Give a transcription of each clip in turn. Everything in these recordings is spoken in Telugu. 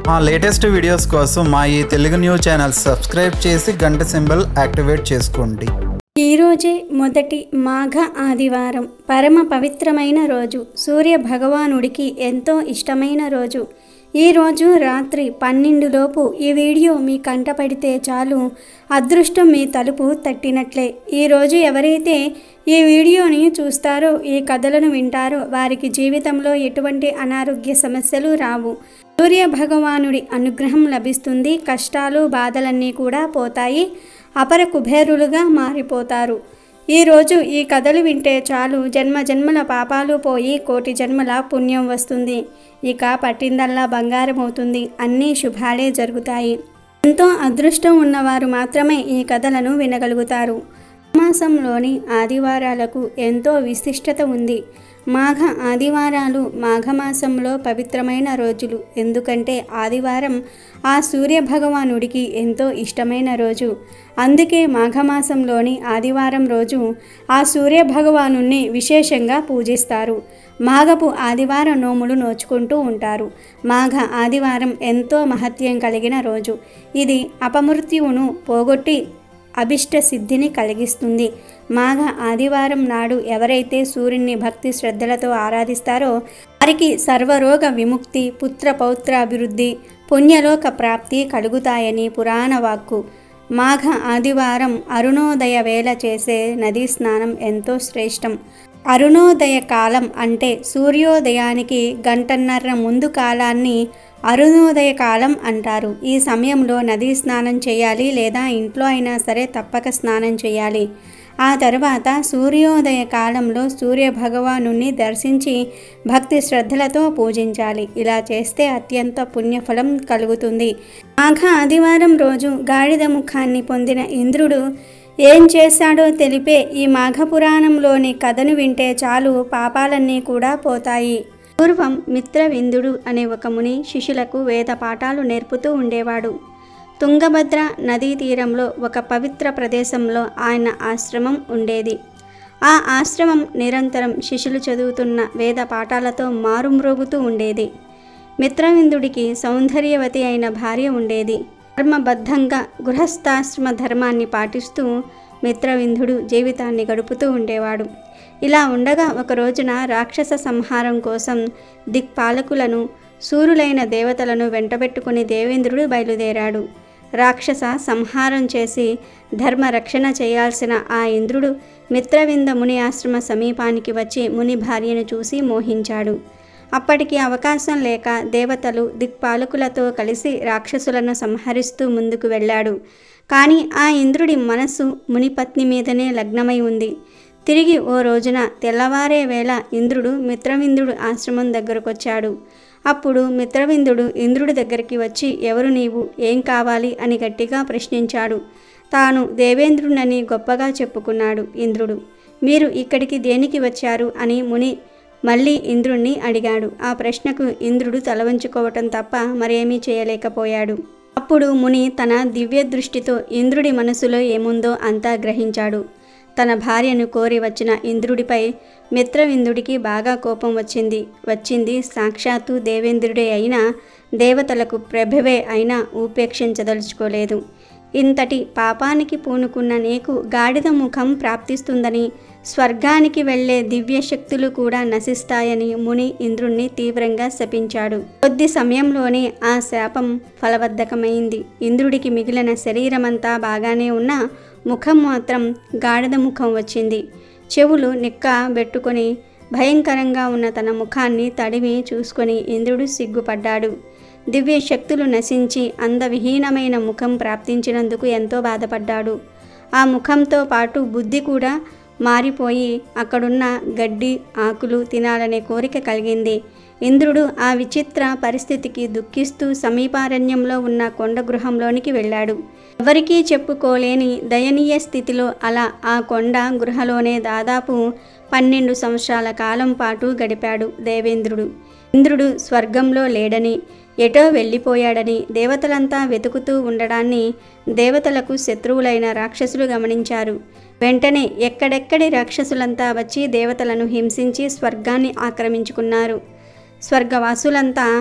మా లేటెస్ట్ వీడియోస్ కోసం మా ఈ తెలుగు న్యూస్ ఛానల్ సబ్స్క్రైబ్ చేసి గంట సింబల్ యాక్టివేట్ చేసుకోండి ఈరోజే మొదటి మాఘ ఆదివారం పరమ పవిత్రమైన రోజు సూర్య భగవానుడికి ఎంతో ఇష్టమైన రోజు ఈ రోజు రాత్రి పన్నెండులోపు ఈ వీడియో మీ కంట పడితే చాలు అదృష్టం మీ తలుపు తట్టినట్లే ఈరోజు ఎవరైతే ఈ వీడియోని చూస్తారో ఈ కథలను వింటారో వారికి జీవితంలో ఎటువంటి అనారోగ్య సమస్యలు రావు సూర్య భగవానుడి అనుగ్రహం లభిస్తుంది కష్టాలు బాధలన్నీ కూడా పోతాయి అపర కుబేరులుగా మారిపోతారు ఈరోజు ఈ కథలు వింటే చాలు జన్మ జన్మల పాపాలు పోయి కోటి జన్మల పుణ్యం వస్తుంది ఇక పట్టిందల్లా బంగారం అవుతుంది అన్నీ శుభాలే జరుగుతాయి ఎంతో అదృష్టం ఉన్నవారు మాత్రమే ఈ కథలను వినగలుగుతారు మాసంలోని ఆదివారాలకు ఎంతో విశిష్టత ఉంది మాఘ ఆదివారాలు మాఘమాసంలో పవిత్రమైన రోజులు ఎందుకంటే ఆదివారం ఆ సూర్య భగవానుడికి ఎంతో ఇష్టమైన రోజు అందుకే మాఘమాసంలోని ఆదివారం రోజు ఆ సూర్య భగవాను విశేషంగా పూజిస్తారు మాఘపు ఆదివార నోములు నోచుకుంటూ ఉంటారు మాఘ ఆదివారం ఎంతో మహత్యం కలిగిన రోజు ఇది అపమృత్యువును పోగొట్టి అభిష్ట సిద్ధిని కలిగిస్తుంది మాఘ ఆదివారం నాడు ఎవరైతే సూర్యుని భక్తి శ్రద్ధలతో ఆరాధిస్తారో వారికి సర్వరోగ విముక్తి పుత్ర పౌత్ర అభివృద్ధి పుణ్యలోక ప్రాప్తి కలుగుతాయని పురాణ వాక్కు మాఘ ఆదివారం అరుణోదయ వేళ చేసే నదీ స్నానం ఎంతో శ్రేష్టం అరుణోదయ కాలం అంటే సూర్యోదయానికి గంటన్నర ముందు కాలాన్ని అరుణోదయ కాలం అంటారు ఈ సమయంలో నదీ స్నానం చేయాలి లేదా ఇంట్లో అయినా సరే తప్పక స్నానం చేయాలి ఆ తర్వాత సూర్యోదయ కాలంలో సూర్య భగవాను దర్శించి భక్తి శ్రద్ధలతో పూజించాలి ఇలా చేస్తే అత్యంత పుణ్యఫలం కలుగుతుంది మాఘ ఆదివారం రోజు గాడిద ముఖాన్ని పొందిన ఇంద్రుడు ఏం చేశాడో తెలిపే ఈ మాఘపురాణంలోని కథను వింటే చాలు పాపాలన్నీ కూడా పోతాయి పూర్వం మిత్రవిందుడు అనే ఒక ముని శిష్యులకు వేద పాఠాలు నేర్పుతూ ఉండేవాడు తుంగభద్ర నదీ తీరంలో ఒక పవిత్ర ప్రదేశంలో ఆయన ఆశ్రమం ఉండేది ఆ ఆశ్రమం నిరంతరం శిష్యులు చదువుతున్న వేద పాఠాలతో మారుమ్రోగుతూ ఉండేది మిత్రవిందుడికి సౌందర్యవతి అయిన భార్య ఉండేది ధర్మబద్ధంగా గృహస్థాశ్రమ ధర్మాన్ని పాటిస్తూ మిత్రవిందుడు జీవితాన్ని గడుపుతూ ఉండేవాడు ఇలా ఉండగా ఒక రోజున రాక్షస సంహారం కోసం దిక్పాలకులను సూరులైన దేవతలను వెంటబెట్టుకుని దేవేంద్రుడు బయలుదేరాడు రాక్షస సంహారం చేసి ధర్మ రక్షణ చేయాల్సిన ఆ ఇంద్రుడు మిత్రవింద ముని ఆశ్రమ సమీపానికి వచ్చి ముని భార్యను చూసి మోహించాడు అప్పటికి అవకాశం లేక దేవతలు దిక్పాలకులతో కలిసి రాక్షసులను సంహరిస్తూ ముందుకు వెళ్ళాడు కానీ ఆ ఇంద్రుడి మనస్సు మునిపత్ని మీదనే లగ్నమై ఉంది తిరిగి ఓ రోజున తెల్లవారే వేళ ఇంద్రుడు మిత్రవిందుడు ఆశ్రమం దగ్గరకొచ్చాడు అప్పుడు మిత్రవిందుడు ఇంద్రుడి దగ్గరికి వచ్చి ఎవరు నీవు ఏం కావాలి అని గట్టిగా ప్రశ్నించాడు తాను దేవేంద్రుడని గొప్పగా చెప్పుకున్నాడు ఇంద్రుడు మీరు ఇక్కడికి దేనికి వచ్చారు అని ముని మళ్ళీ ఇంద్రుణ్ణి అడిగాడు ఆ ప్రశ్నకు ఇంద్రుడు తలవంచుకోవటం తప్ప మరేమీ చేయలేకపోయాడు అప్పుడు ముని తన దివ్య దృష్టితో ఇంద్రుడి మనసులో ఏముందో అంతా గ్రహించాడు తన భార్యను కోరి వచ్చిన ఇంద్రుడిపై మిత్రవిందుడికి బాగా కోపం వచ్చింది వచ్చింది సాక్షాత్తు దేవేంద్రుడే అయినా దేవతలకు ప్రభవే అయినా ఉపేక్షించదలుచుకోలేదు ఇంతటి పాపానికి పూనుకున్న నీకు గాడిద ముఖం ప్రాప్తిస్తుందని స్వర్గానికి వెళ్లే దివ్య శక్తులు కూడా నశిస్తాయని ముని ఇంద్రుణ్ణి తీవ్రంగా శపించాడు కొద్ది సమయంలోనే ఆ శాపం ఫలబద్ధకమైంది ఇంద్రుడికి మిగిలిన శరీరమంతా బాగానే ఉన్నా ముఖం మాత్రం గాడిద ముఖం వచ్చింది చెవులు నిక్క పెట్టుకొని భయంకరంగా ఉన్న తన ముఖాన్ని తడివి చూసుకొని ఇంద్రుడు సిగ్గుపడ్డాడు దివ్య శక్తులు నశించి అందవిహీనమైన ముఖం ప్రాప్తించినందుకు ఎంతో బాధపడ్డాడు ఆ ముఖంతో పాటు బుద్ధి కూడా మారిపోయి అక్కడున్న గడ్డి ఆకులు తినాలనే కోరిక కలిగింది ఇంద్రుడు ఆ విచిత్ర పరిస్థితికి దుఃఖిస్తూ సమీపారణ్యంలో ఉన్న కొండ గృహంలోనికి వెళ్ళాడు ఎవరికీ చెప్పుకోలేని దయనీయ స్థితిలో అలా ఆ కొండ గృహలోనే దాదాపు పన్నెండు సంవత్సరాల కాలం పాటు గడిపాడు దేవేంద్రుడు ఇంద్రుడు స్వర్గంలో లేడని ఎటో వెళ్ళిపోయాడని దేవతలంతా వెతుకుతూ ఉండడాన్ని దేవతలకు శత్రువులైన రాక్షసులు గమనించారు వెంటనే ఎక్కడెక్కడి రాక్షసులంతా వచ్చి దేవతలను హింసించి స్వర్గాన్ని ఆక్రమించుకున్నారు స్వర్గవాసులంతా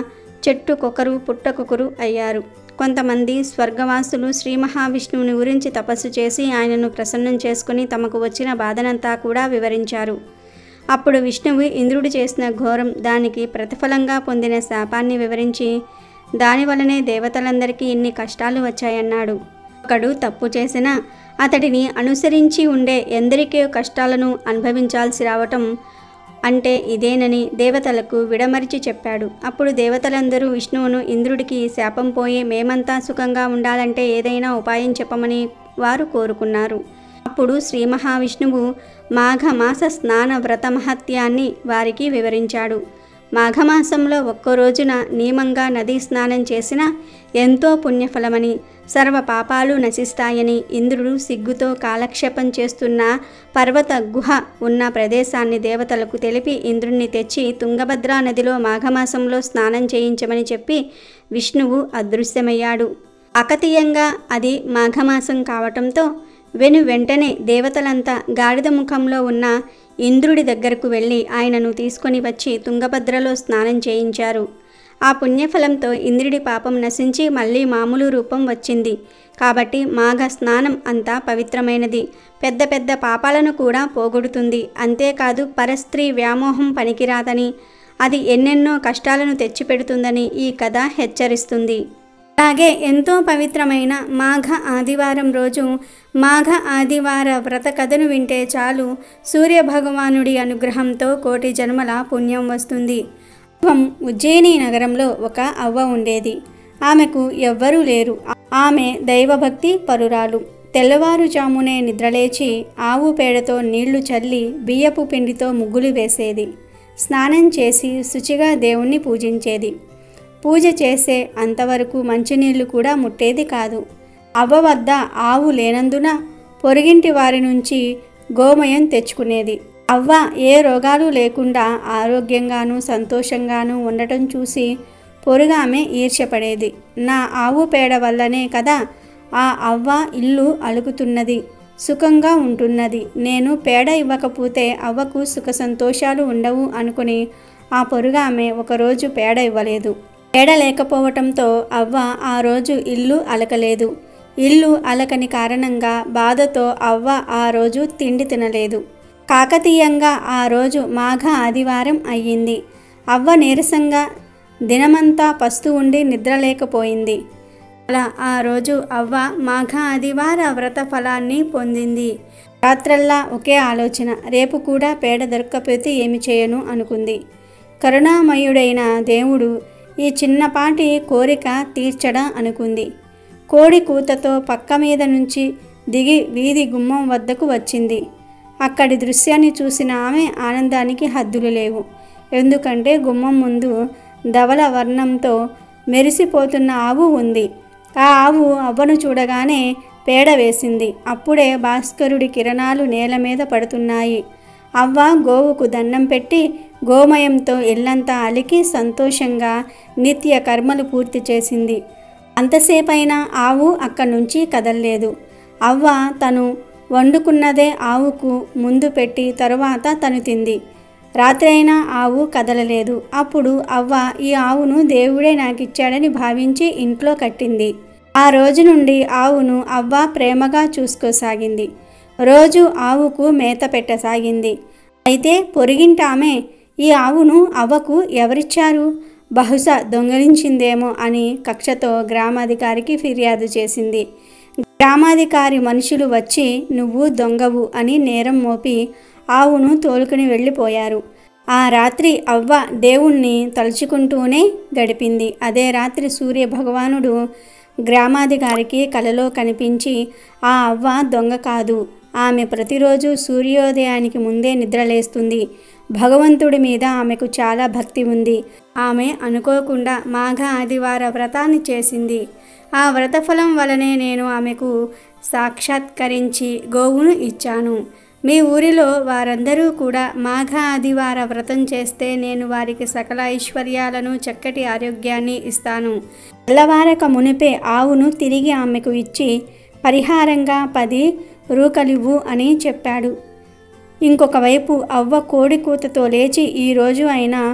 చెట్టుకొకరు పుట్టకొకరు అయ్యారు కొంతమంది స్వర్గవాసులు శ్రీ మహావిష్ణువుని గురించి తపస్సు చేసి ఆయనను ప్రసన్నం చేసుకుని తమకు వచ్చిన బాధనంతా కూడా వివరించారు అప్పుడు విష్ణువు ఇంద్రుడు చేసిన ఘోరం దానికి ప్రతిఫలంగా పొందిన శాపాన్ని వివరించి దానివలనే దేవతలందరికీ ఇన్ని కష్టాలు వచ్చాయన్నాడు ఒకడు తప్పు చేసినా అతడిని అనుసరించి ఉండే ఎందరికీ కష్టాలను అనుభవించాల్సి రావటం అంటే ఇదేనని దేవతలకు విడమరిచి చెప్పాడు అప్పుడు దేవతలందరూ విష్ణువును ఇంద్రుడికి శాపం పోయి మేమంతా సుఖంగా ఉండాలంటే ఏదైనా ఉపాయం చెప్పమని వారు కోరుకున్నారు అప్పుడు శ్రీ మహావిష్ణువు మాఘమాస స్నాన వ్రత మహత్యాన్ని వారికి వివరించాడు మాఘమాసంలో ఒక్కో రోజున నియమంగా నదీ స్నానం చేసిన ఎంతో పుణ్యఫలమని సర్వ పాపాలు నశిస్తాయని ఇంద్రుడు సిగ్గుతో కాలక్షేపం చేస్తున్న పర్వత గుహ ఉన్న ప్రదేశాన్ని దేవతలకు తెలిపి ఇంద్రుణ్ణి తెచ్చి తుంగభద్రా నదిలో మాఘమాసంలో స్నానం చేయించమని చెప్పి విష్ణువు అదృశ్యమయ్యాడు అకతీయంగా అది మాఘమాసం కావటంతో వెను వెంటనే దేవతలంతా గాడిద ముఖంలో ఉన్న ఇంద్రుడి దగ్గరకు వెళ్ళి ఆయనను తీసుకొని వచ్చి తుంగభద్రలో స్నానం చేయించారు ఆ పుణ్యఫలంతో ఇంద్రుడి పాపం నశించి మళ్ళీ మామూలు రూపం వచ్చింది కాబట్టి మాఘ స్నానం అంతా పవిత్రమైనది పెద్ద పెద్ద పాపాలను కూడా పోగొడుతుంది అంతేకాదు పరస్త్రీ వ్యామోహం పనికిరాదని అది ఎన్నెన్నో కష్టాలను తెచ్చిపెడుతుందని ఈ కథ హెచ్చరిస్తుంది అలాగే ఎంతో పవిత్రమైన మాఘ ఆదివారం రోజు మాఘ ఆదివార వ్రత కథను వింటే చాలు సూర్య భగవానుడి అనుగ్రహంతో కోటి జన్మల పుణ్యం వస్తుంది పూర్వం ఉజ్జయిని నగరంలో ఒక అవ్వ ఉండేది ఆమెకు ఎవ్వరూ లేరు ఆమె దైవభక్తి పరురాలు తెల్లవారుజామునే నిద్రలేచి ఆవు పేడతో నీళ్లు చల్లి బియ్యపు పిండితో ముగ్గులు వేసేది స్నానం చేసి శుచిగా దేవుణ్ణి పూజించేది పూజ చేసే అంతవరకు మంచినీళ్లు కూడా ముట్టేది కాదు అవ్వ వద్ద ఆవు లేనందున పొరుగింటి వారి నుంచి గోమయం తెచ్చుకునేది అవ్వ ఏ రోగాలు లేకుండా ఆరోగ్యంగాను సంతోషంగాను ఉండటం చూసి పొరుగామె ఈర్ష్యపడేది నా ఆవు పేడ వల్లనే కదా ఆ అవ్వ ఇల్లు అలుగుతున్నది సుఖంగా ఉంటున్నది నేను పేడ ఇవ్వకపోతే అవ్వకు సుఖ సంతోషాలు ఉండవు అనుకుని ఆ పొరుగామె ఒకరోజు పేడ ఇవ్వలేదు పేడ లేకపోవటంతో అవ్వ ఆ రోజు ఇల్లు అలకలేదు ఇల్లు అలకని కారణంగా బాధతో అవ్వ ఆ రోజు తిండి తినలేదు కాకతీయంగా ఆ రోజు మాఘ ఆదివారం అయ్యింది అవ్వ నీరసంగా దినమంతా పస్తు ఉండి నిద్రలేకపోయింది అలా ఆ రోజు అవ్వ మాఘ ఆదివార వ్రత ఫలాన్ని పొందింది రాత్రల్లా ఒకే ఆలోచన రేపు కూడా పేడ దొరక్కపోతే ఏమి చేయను అనుకుంది కరుణామయుడైన దేవుడు ఈ చిన్నపాటి కోరిక తీర్చడా అనుకుంది కోడి కూతతో పక్క మీద నుంచి దిగి వీధి గుమ్మం వద్దకు వచ్చింది అక్కడి దృశ్యాన్ని చూసిన ఆమె ఆనందానికి హద్దులు లేవు ఎందుకంటే గుమ్మం ముందు ధవల వర్ణంతో మెరిసిపోతున్న ఆవు ఉంది ఆ ఆవు అవ్వను చూడగానే పేడ వేసింది అప్పుడే భాస్కరుడి కిరణాలు నేల మీద పడుతున్నాయి అవ్వ గోవుకు దండం పెట్టి గోమయంతో ఇల్లంతా అలికి సంతోషంగా నిత్య కర్మలు పూర్తి చేసింది అంతసేపైనా ఆవు అక్కడి నుంచి కదల్లేదు అవ్వ తను వండుకున్నదే ఆవుకు ముందు పెట్టి తరువాత తను తింది రాత్రైనా ఆవు కదలలేదు అప్పుడు అవ్వ ఈ ఆవును దేవుడే నాకిచ్చాడని భావించి ఇంట్లో కట్టింది ఆ రోజు నుండి ఆవును అవ్వ ప్రేమగా చూసుకోసాగింది రోజు ఆవుకు మేత పెట్టసాగింది అయితే పొరిగింటామె ఈ ఆవును అవ్వకు ఎవరిచ్చారు బహుశా దొంగలించిందేమో అని కక్షతో గ్రామాధికారికి ఫిర్యాదు చేసింది గ్రామాధికారి మనుషులు వచ్చి నువ్వు దొంగవు అని నేరం మోపి ఆవును తోలుకుని వెళ్ళిపోయారు ఆ రాత్రి అవ్వ దేవుణ్ణి తలుచుకుంటూనే గడిపింది అదే రాత్రి సూర్య భగవానుడు గ్రామాధికారికి కలలో కనిపించి ఆ అవ్వ దొంగ కాదు ఆమె ప్రతిరోజు సూర్యోదయానికి ముందే నిద్రలేస్తుంది భగవంతుడి మీద ఆమెకు చాలా భక్తి ఉంది ఆమె అనుకోకుండా మాఘ ఆదివార వ్రతాన్ని చేసింది ఆ వ్రతఫలం వలనే నేను ఆమెకు సాక్షాత్కరించి గోవును ఇచ్చాను మీ ఊరిలో వారందరూ కూడా మాఘ ఆదివార వ్రతం చేస్తే నేను వారికి సకల ఐశ్వర్యాలను చక్కటి ఆరోగ్యాన్ని ఇస్తాను తెల్లవారక మునిపే ఆవును తిరిగి ఆమెకు ఇచ్చి పరిహారంగా పది రూకలివ్వు అని చెప్పాడు ఇంకొక వైపు అవ్వ కోడి కూతతో లేచి ఈరోజు అయినా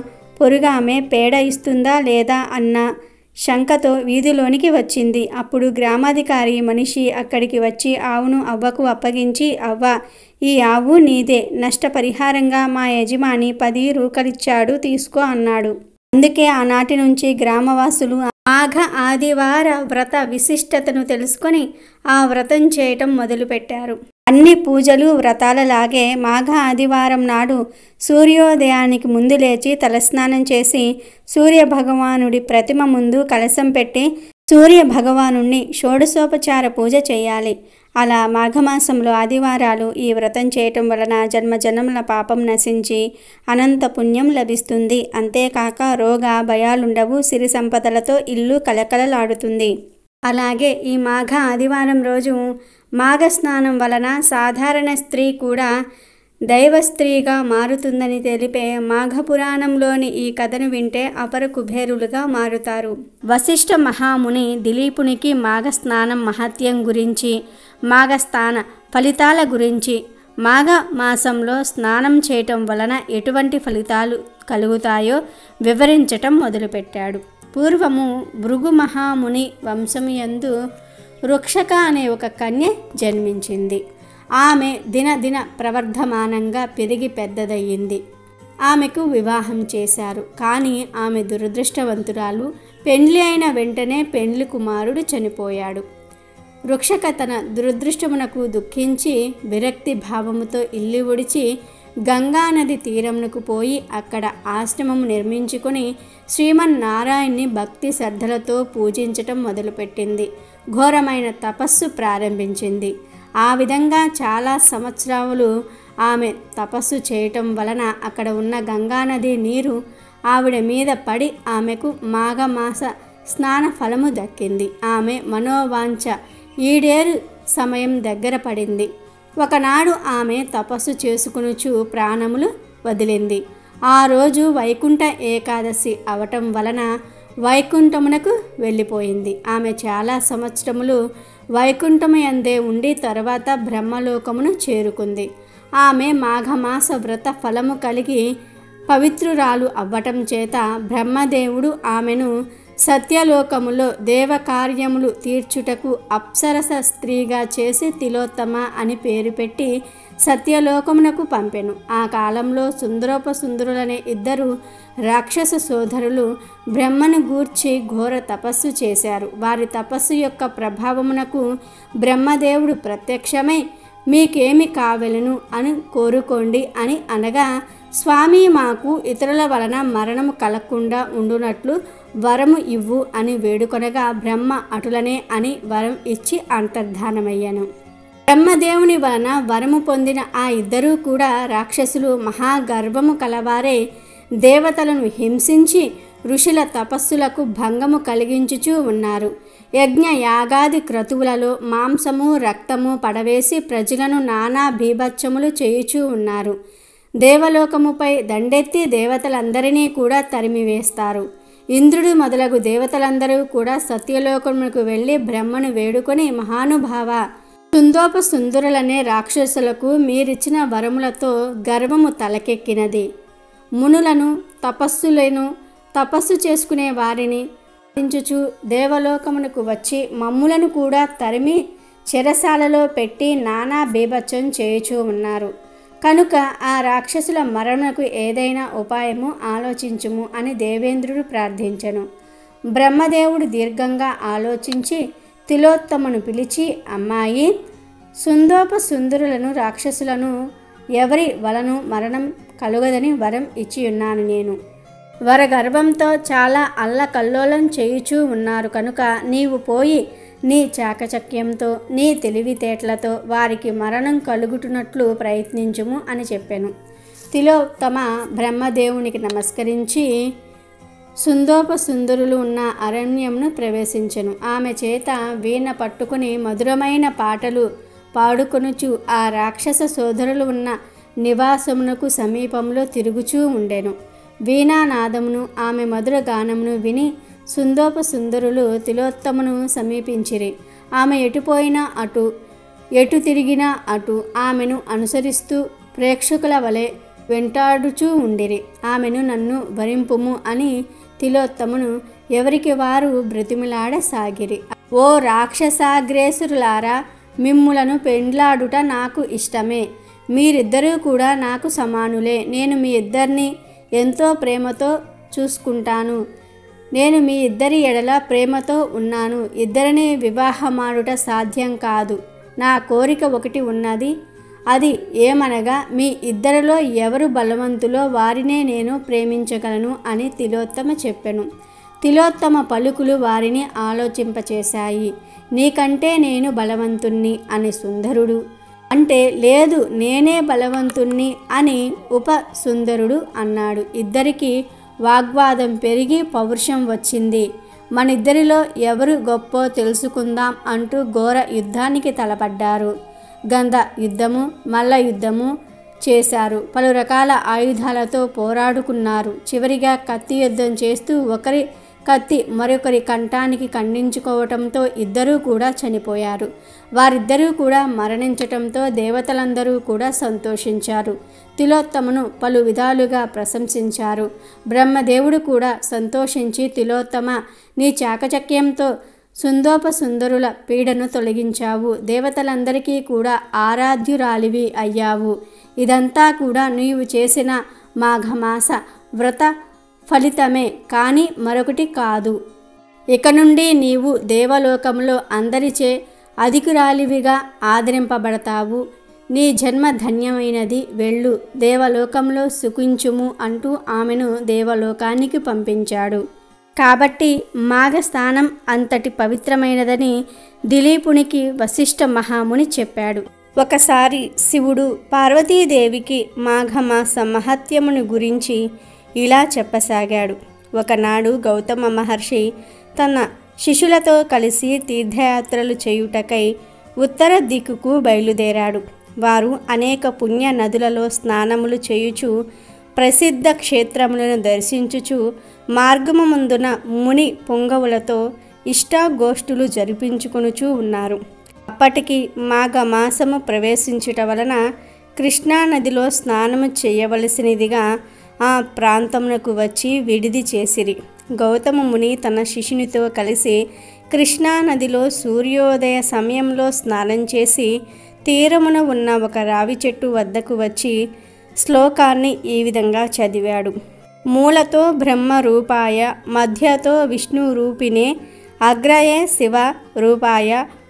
పొరుగామె పేడ ఇస్తుందా లేదా అన్న శంకతో వీధిలోనికి వచ్చింది అప్పుడు గ్రామాధికారి మనిషి అక్కడికి వచ్చి ఆవును అవ్వకు అప్పగించి అవ్వ ఈ ఆవు నీదే నష్టపరిహారంగా మా యజమాని పది రూకలిచ్చాడు తీసుకో అన్నాడు అందుకే ఆనాటి నుంచి గ్రామవాసులు మాఘ ఆదివార వ్రత విశిష్టతను తెలుసుకొని ఆ వ్రతం చేయటం మొదలుపెట్టారు అన్ని పూజలు వ్రతాలలాగే మాఘ ఆదివారం నాడు సూర్యోదయానికి ముందు లేచి తలస్నానం చేసి సూర్య భగవానుడి ప్రతిమ ముందు కలశం పెట్టి సూర్య భగవానుణ్ణి షోడశోపచార పూజ చేయాలి అలా మాఘమాసంలో ఆదివారాలు ఈ వ్రతం చేయటం వలన జన్మ జన్మల పాపం నశించి అనంత పుణ్యం లభిస్తుంది అంతేకాక రోగ భయాలుండవు సిరి సంపదలతో ఇల్లు కలకలలాడుతుంది అలాగే ఈ మాఘ ఆదివారం రోజు మాఘ స్నానం వలన సాధారణ స్త్రీ కూడా దైవ స్త్రీగా మారుతుందని తెలిపే మాఘ పురాణంలోని ఈ కథను వింటే అపర కుబేరులుగా మారుతారు వశిష్ఠ మహాముని దిలీపునికి మాఘ స్నానం మహత్యం గురించి మాఘ స్నాన ఫలితాల గురించి మాఘ మాసంలో స్నానం చేయటం వలన ఎటువంటి ఫలితాలు కలుగుతాయో వివరించటం మొదలుపెట్టాడు పూర్వము భృగు మహాముని వంశముయందు వృక్షక అనే ఒక కన్య జన్మించింది ఆమె దినదిన ప్రవర్ధమానంగా పెరిగి పెద్దదయ్యింది ఆమెకు వివాహం చేశారు కానీ ఆమె దురదృష్టవంతురాలు పెండ్లి అయిన వెంటనే పెండ్లి కుమారుడు చనిపోయాడు వృక్షక తన దురదృష్టమునకు దుఃఖించి విరక్తి భావముతో ఇల్లు విడిచి గంగానది తీరమునకు పోయి అక్కడ ఆశ్రమం నిర్మించుకొని శ్రీమన్నారాయణ్ణి భక్తి శ్రద్ధలతో పూజించటం మొదలుపెట్టింది ఘోరమైన తపస్సు ప్రారంభించింది ఆ విధంగా చాలా సంవత్సరాలు ఆమె తపస్సు చేయటం వలన అక్కడ ఉన్న గంగానది నీరు ఆవిడ మీద పడి ఆమెకు మాఘమాస స్నాన ఫలము దక్కింది ఆమె మనోవాంఛ ఈడేరు సమయం దగ్గర పడింది ఒకనాడు ఆమె తపస్సు చేసుకునుచు ప్రాణములు వదిలింది ఆ రోజు వైకుంఠ ఏకాదశి అవటం వలన వైకుంఠమునకు వెళ్ళిపోయింది ఆమె చాలా సంవత్సరములు వైకుంఠము అందే ఉండి తర్వాత బ్రహ్మలోకమును చేరుకుంది ఆమె మాఘమాస వ్రత ఫలము కలిగి పవిత్రురాలు అవ్వటం చేత బ్రహ్మదేవుడు ఆమెను సత్యలోకములో దేవకార్యములు తీర్చుటకు అప్సరస స్త్రీగా చేసి తిలోత్తమ అని పేరు పెట్టి సత్యలోకమునకు పంపెను ఆ కాలంలో సుందరోప సుందరులనే ఇద్దరు రాక్షస సోదరులు బ్రహ్మను గూర్చి ఘోర తపస్సు చేశారు వారి తపస్సు యొక్క ప్రభావమునకు బ్రహ్మదేవుడు ప్రత్యక్షమై మీకేమి కావలను అని కోరుకోండి అని అనగా స్వామి మాకు ఇతరుల వలన మరణము కలగకుండా ఉండునట్లు వరము ఇవ్వు అని వేడుకొనగా బ్రహ్మ అటులనే అని వరం ఇచ్చి అంతర్ధానమయ్యాను బ్రహ్మదేవుని వలన వరము పొందిన ఆ ఇద్దరూ కూడా రాక్షసులు మహాగర్వము కలవారే దేవతలను హింసించి ఋషుల తపస్సులకు భంగము కలిగించుచూ ఉన్నారు యజ్ఞ యాగాది క్రతువులలో మాంసము రక్తము పడవేసి ప్రజలను నానా బీభత్సములు చేయుచూ ఉన్నారు దేవలోకముపై దండెత్తి దేవతలందరినీ కూడా తరిమివేస్తారు ఇంద్రుడు మొదలగు దేవతలందరూ కూడా సత్యలోకమునకు వెళ్ళి బ్రహ్మను వేడుకొని మహానుభావ సుందోప సుందరులనే రాక్షసులకు మీరిచ్చిన వరములతో గర్వము తలకెక్కినది మునులను తపస్సులను తపస్సు చేసుకునే వారిని చించుచు దేవలోకమునకు వచ్చి మమ్ములను కూడా తరిమి చెరసాలలో పెట్టి నానా బీభత్సం చేయుచూ ఉన్నారు కనుక ఆ రాక్షసుల మరణకు ఏదైనా ఉపాయము ఆలోచించుము అని దేవేంద్రుడు ప్రార్థించెను బ్రహ్మదేవుడు దీర్ఘంగా ఆలోచించి తిలోత్తమను పిలిచి అమ్మాయి సుందోప సుందరులను రాక్షసులను ఎవరి వలను మరణం కలుగదని వరం ఇచ్చి ఉన్నాను నేను వరగర్భంతో చాలా అల్లకల్లోలం చేయుచూ ఉన్నారు కనుక నీవు పోయి నీ చాకచక్యంతో నీ తెలివితేటలతో వారికి మరణం కలుగుతున్నట్లు ప్రయత్నించుము అని చెప్పాను తిలోత్తమ బ్రహ్మదేవునికి నమస్కరించి సుందోప సుందరులు ఉన్న అరణ్యంను ప్రవేశించెను ఆమె చేత వీణ పట్టుకుని మధురమైన పాటలు పాడుకొనుచు ఆ రాక్షస సోదరులు ఉన్న నివాసమునకు సమీపంలో తిరుగుచూ ఉండెను వీణానాదమును ఆమె మధుర గానమును విని సుందోప సుందరులు తిలోత్తమును సమీపించిరి ఆమె ఎటుపోయినా అటు ఎటు తిరిగినా అటు ఆమెను అనుసరిస్తూ ప్రేక్షకుల వలె వెంటాడుచూ ఉండిరి ఆమెను నన్ను వరింపుము అని తిలోత్తమును ఎవరికి వారు బ్రతిమిలాడసాగిరి ఓ రాక్షసాగ్రేసురులారా మిమ్ములను పెండ్లాడుట నాకు ఇష్టమే మీరిద్దరూ కూడా నాకు సమానులే నేను మీ ఇద్దరిని ఎంతో ప్రేమతో చూసుకుంటాను నేను మీ ఇద్దరి ఎడల ప్రేమతో ఉన్నాను ఇద్దరిని వివాహమాడుట సాధ్యం కాదు నా కోరిక ఒకటి ఉన్నది అది ఏమనగా మీ ఇద్దరిలో ఎవరు బలవంతులో వారినే నేను ప్రేమించగలను అని తిలోత్తమ చెప్పెను తిలోత్తమ పలుకులు వారిని ఆలోచింపచేశాయి నీకంటే నేను బలవంతుణ్ణి అని సుందరుడు అంటే లేదు నేనే బలవంతుణ్ణి అని ఉప సుందరుడు అన్నాడు ఇద్దరికి వాగ్వాదం పెరిగి పౌరుషం వచ్చింది మనిద్దరిలో ఎవరు గొప్పో తెలుసుకుందాం అంటూ ఘోర యుద్ధానికి తలపడ్డారు గంధ యుద్ధము మల్ల యుద్ధము చేశారు పలు రకాల ఆయుధాలతో పోరాడుకున్నారు చివరిగా కత్తి యుద్ధం చేస్తూ ఒకరి కత్తి మరొకరి కంఠానికి ఖండించుకోవటంతో ఇద్దరూ కూడా చనిపోయారు వారిద్దరూ కూడా మరణించటంతో దేవతలందరూ కూడా సంతోషించారు తిలోత్తమను పలు విధాలుగా ప్రశంసించారు బ్రహ్మదేవుడు కూడా సంతోషించి తిలోత్తమ నీ చాకచక్యంతో సుందోప సుందరుల పీడను తొలగించావు దేవతలందరికీ కూడా ఆరాధ్యురాలివి అయ్యావు ఇదంతా కూడా నీవు చేసిన మాఘమాస వ్రత ఫలితమే కానీ మరొకటి కాదు ఇక నుండి నీవు దేవలోకంలో అందరిచే అధికురాలివిగా ఆదరింపబడతావు నీ జన్మ ధన్యమైనది వెళ్ళు దేవలోకంలో సుఖించుము అంటూ ఆమెను దేవలోకానికి పంపించాడు కాబట్టి మాఘస్థానం అంతటి పవిత్రమైనదని దిలీపునికి వశిష్ఠ మహాముని చెప్పాడు ఒకసారి శివుడు పార్వతీదేవికి మాఘమాస మహత్యమును గురించి ఇలా చెప్పసాగాడు ఒకనాడు గౌతమ మహర్షి తన శిష్యులతో కలిసి తీర్థయాత్రలు చేయుటకై ఉత్తర దిక్కుకు బయలుదేరాడు వారు అనేక పుణ్య నదులలో స్నానములు చేయుచు ప్రసిద్ధ క్షేత్రములను దర్శించుచు మార్గము ముందున ముని పొంగవులతో ఇష్టాగోష్ఠులు జరిపించుకొనుచూ ఉన్నారు అప్పటికి మాఘ మాసము ప్రవేశించుట వలన కృష్ణానదిలో స్నానము చేయవలసినదిగా ఆ ప్రాంతమునకు వచ్చి విడిది చేసిరి గౌతమ ముని తన శిష్యునితో కలిసి కృష్ణానదిలో సూర్యోదయ సమయంలో స్నానం చేసి తీరమున ఉన్న ఒక రావి చెట్టు వద్దకు వచ్చి శ్లోకాన్ని ఈ విధంగా చదివాడు మూలతో బ్రహ్మ రూపాయ మధ్యతో విష్ణు రూపిణే అగ్రయే శివ రూపాయ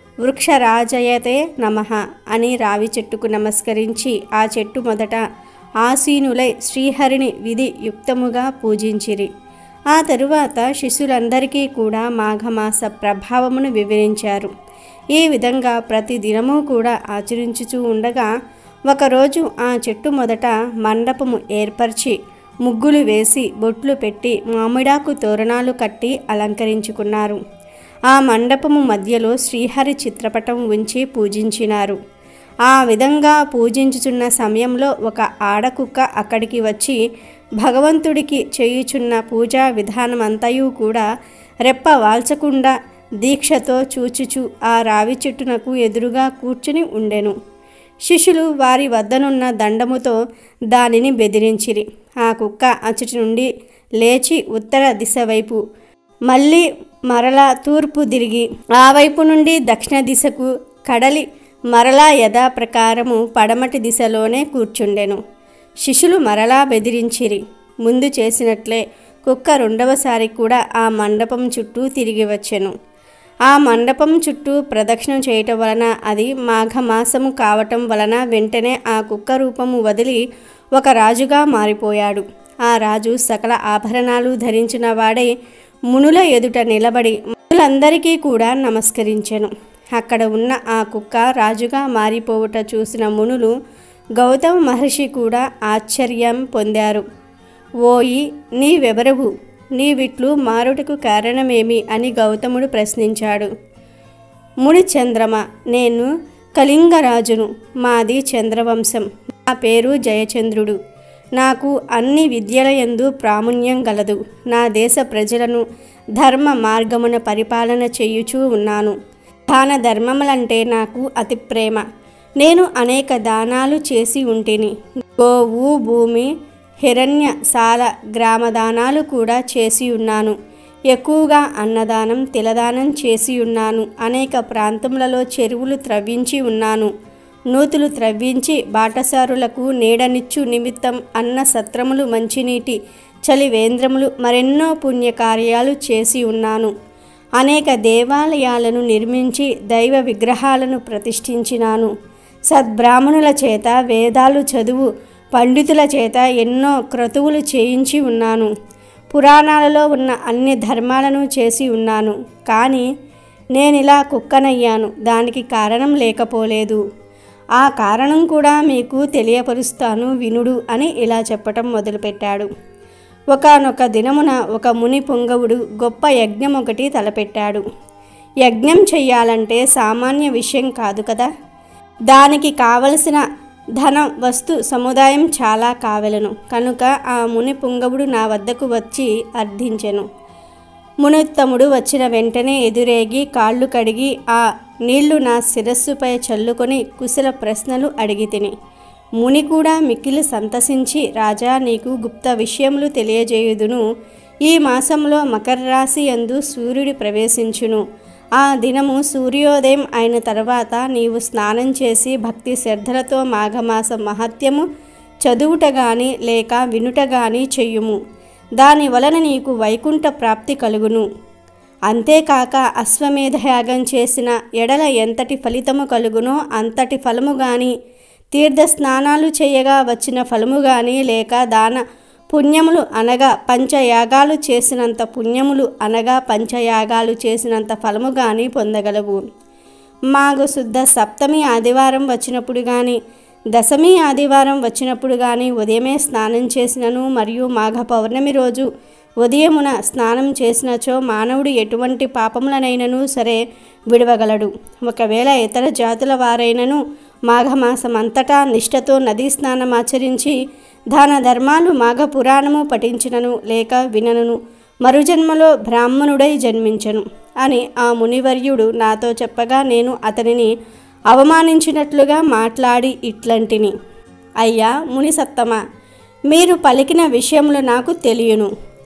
వృక్షరాజయతే నమ అని రావి చెట్టుకు నమస్కరించి ఆ చెట్టు మొదట ఆసీనులై శ్రీహరిని విధి యుక్తముగా పూజించిరి ఆ తరువాత శిష్యులందరికీ కూడా మాఘమాస ప్రభావమును వివరించారు ఈ విధంగా ప్రతి దినము కూడా ఆచరించుచూ ఉండగా ఒకరోజు ఆ చెట్టు మొదట మండపము ఏర్పరిచి ముగ్గులు వేసి బొట్లు పెట్టి మామిడాకు తోరణాలు కట్టి అలంకరించుకున్నారు ఆ మండపము మధ్యలో శ్రీహరి చిత్రపటం ఉంచి పూజించినారు ఆ విధంగా పూజించుచున్న సమయంలో ఒక ఆడకుక్క అక్కడికి వచ్చి భగవంతుడికి చేయుచున్న పూజా విధానమంతయు కూడా రెప్ప వాల్చకుండా దీక్షతో చూచుచు ఆ రావి చెట్టునకు ఎదురుగా కూర్చుని ఉండెను శిష్యులు వారి వద్దనున్న దండముతో దానిని బెదిరించిరి ఆ కుక్క అచ్చటి నుండి లేచి ఉత్తర దిశ వైపు మళ్ళీ మరలా తూర్పు తిరిగి ఆ వైపు నుండి దక్షిణ దిశకు కడలి మరలా యథాప్రకారము పడమటి దిశలోనే కూర్చుండెను శిష్యులు మరలా బెదిరించిరి ముందు చేసినట్లే కుక్క రెండవసారి కూడా ఆ మండపం చుట్టూ తిరిగి వచ్చెను ఆ మండపం చుట్టూ ప్రదక్షిణం చేయటం వలన అది మాఘమాసము కావటం వలన వెంటనే ఆ కుక్క రూపము వదిలి ఒక రాజుగా మారిపోయాడు ఆ రాజు సకల ఆభరణాలు ధరించిన వాడై మునుల ఎదుట నిలబడి మునులందరికీ కూడా నమస్కరించెను అక్కడ ఉన్న ఆ కుక్క రాజుగా మారిపోవుట చూసిన మునులు గౌతమ మహర్షి కూడా ఆశ్చర్యం పొందారు ఓయి నీవెవరవు నీవిట్లు మారుటకు కారణమేమి అని గౌతముడు ప్రశ్నించాడు ముని చంద్రమ నేను కళింగరాజును మాది చంద్రవంశం నా పేరు జయచంద్రుడు నాకు అన్ని విద్యలయందు ప్రాముణ్యం గలదు నా దేశ ప్రజలను ధర్మ మార్గమున పరిపాలన చేయుచూ ఉన్నాను దాన ధర్మములంటే నాకు అతి ప్రేమ నేను అనేక దానాలు చేసి ఉంటిని గోవు భూమి హిరణ్య సాల గ్రామదానాలు కూడా చేసి ఉన్నాను ఎక్కువగా అన్నదానం తిలదానం చేసి ఉన్నాను అనేక ప్రాంతములలో చెరువులు త్రవ్వించి ఉన్నాను నూతులు త్రవ్వించి బాటసారులకు నీడనిచ్చు నిమిత్తం అన్న సత్రములు మంచినీటి చలివేంద్రములు మరెన్నో పుణ్యకార్యాలు చేసి ఉన్నాను అనేక దేవాలయాలను నిర్మించి దైవ విగ్రహాలను ప్రతిష్ఠించినాను సద్బ్రాహ్మణుల చేత వేదాలు చదువు పండితుల చేత ఎన్నో క్రతువులు చేయించి ఉన్నాను పురాణాలలో ఉన్న అన్ని ధర్మాలను చేసి ఉన్నాను కానీ నేనిలా కుక్కనయ్యాను దానికి కారణం లేకపోలేదు ఆ కారణం కూడా మీకు తెలియపరుస్తాను వినుడు అని ఇలా చెప్పటం మొదలుపెట్టాడు ఒకనొక దినమున ఒక ముని పుంగవుడు గొప్ప యజ్ఞం ఒకటి తలపెట్టాడు యజ్ఞం చెయ్యాలంటే సామాన్య విషయం కాదు కదా దానికి కావలసిన ధన వస్తు సముదాయం చాలా కావలను కనుక ఆ ముని పుంగవుడు నా వద్దకు వచ్చి అర్థించెను మునుత్తముడు వచ్చిన వెంటనే ఎదురేగి కాళ్ళు కడిగి ఆ నీళ్లు నా శిరస్సుపై చల్లుకొని కుశల ప్రశ్నలు అడిగి తిని ముని కూడా మిక్కిలి సంతసించి రాజా నీకు గుప్త విషయములు తెలియజేయుదును ఈ మాసంలో మకర రాశి యందు సూర్యుడు ప్రవేశించును ఆ దినము సూర్యోదయం అయిన తర్వాత నీవు స్నానం చేసి భక్తి శ్రద్ధలతో మాఘమాస మహత్యము చదువుట గాని లేక వినుట గాని చెయ్యుము దాని వలన నీకు వైకుంఠ ప్రాప్తి కలుగును అంతేకాక అశ్వమేధ యాగం చేసిన ఎడల ఎంతటి ఫలితము కలుగునో అంతటి ఫలము గాని తీర్థ స్నానాలు చేయగా వచ్చిన ఫలము గాని లేక దాన పుణ్యములు అనగా పంచయాగాలు చేసినంత పుణ్యములు అనగా పంచయాగాలు చేసినంత ఫలము గాని పొందగలవు మాఘ శుద్ధ సప్తమి ఆదివారం వచ్చినప్పుడు కానీ దశమి ఆదివారం వచ్చినప్పుడు కానీ ఉదయమే స్నానం చేసినను మరియు మాఘ పౌర్ణమి రోజు ఉదయమున స్నానం చేసినచో మానవుడు ఎటువంటి పాపములనైనను సరే విడవగలడు ఒకవేళ ఇతర జాతుల వారైనను మాఘమాసం అంతటా నిష్ఠతో నదీ స్నానం ఆచరించి దాన ధర్మాలు మాఘ పురాణము పఠించినను లేక వినను మరుజన్మలో బ్రాహ్మణుడై జన్మించను అని ఆ మునివర్యుడు నాతో చెప్పగా నేను అతనిని అవమానించినట్లుగా మాట్లాడి ఇట్లంటిని అయ్యా ముని సత్తమ మీరు పలికిన విషయములు నాకు తెలియను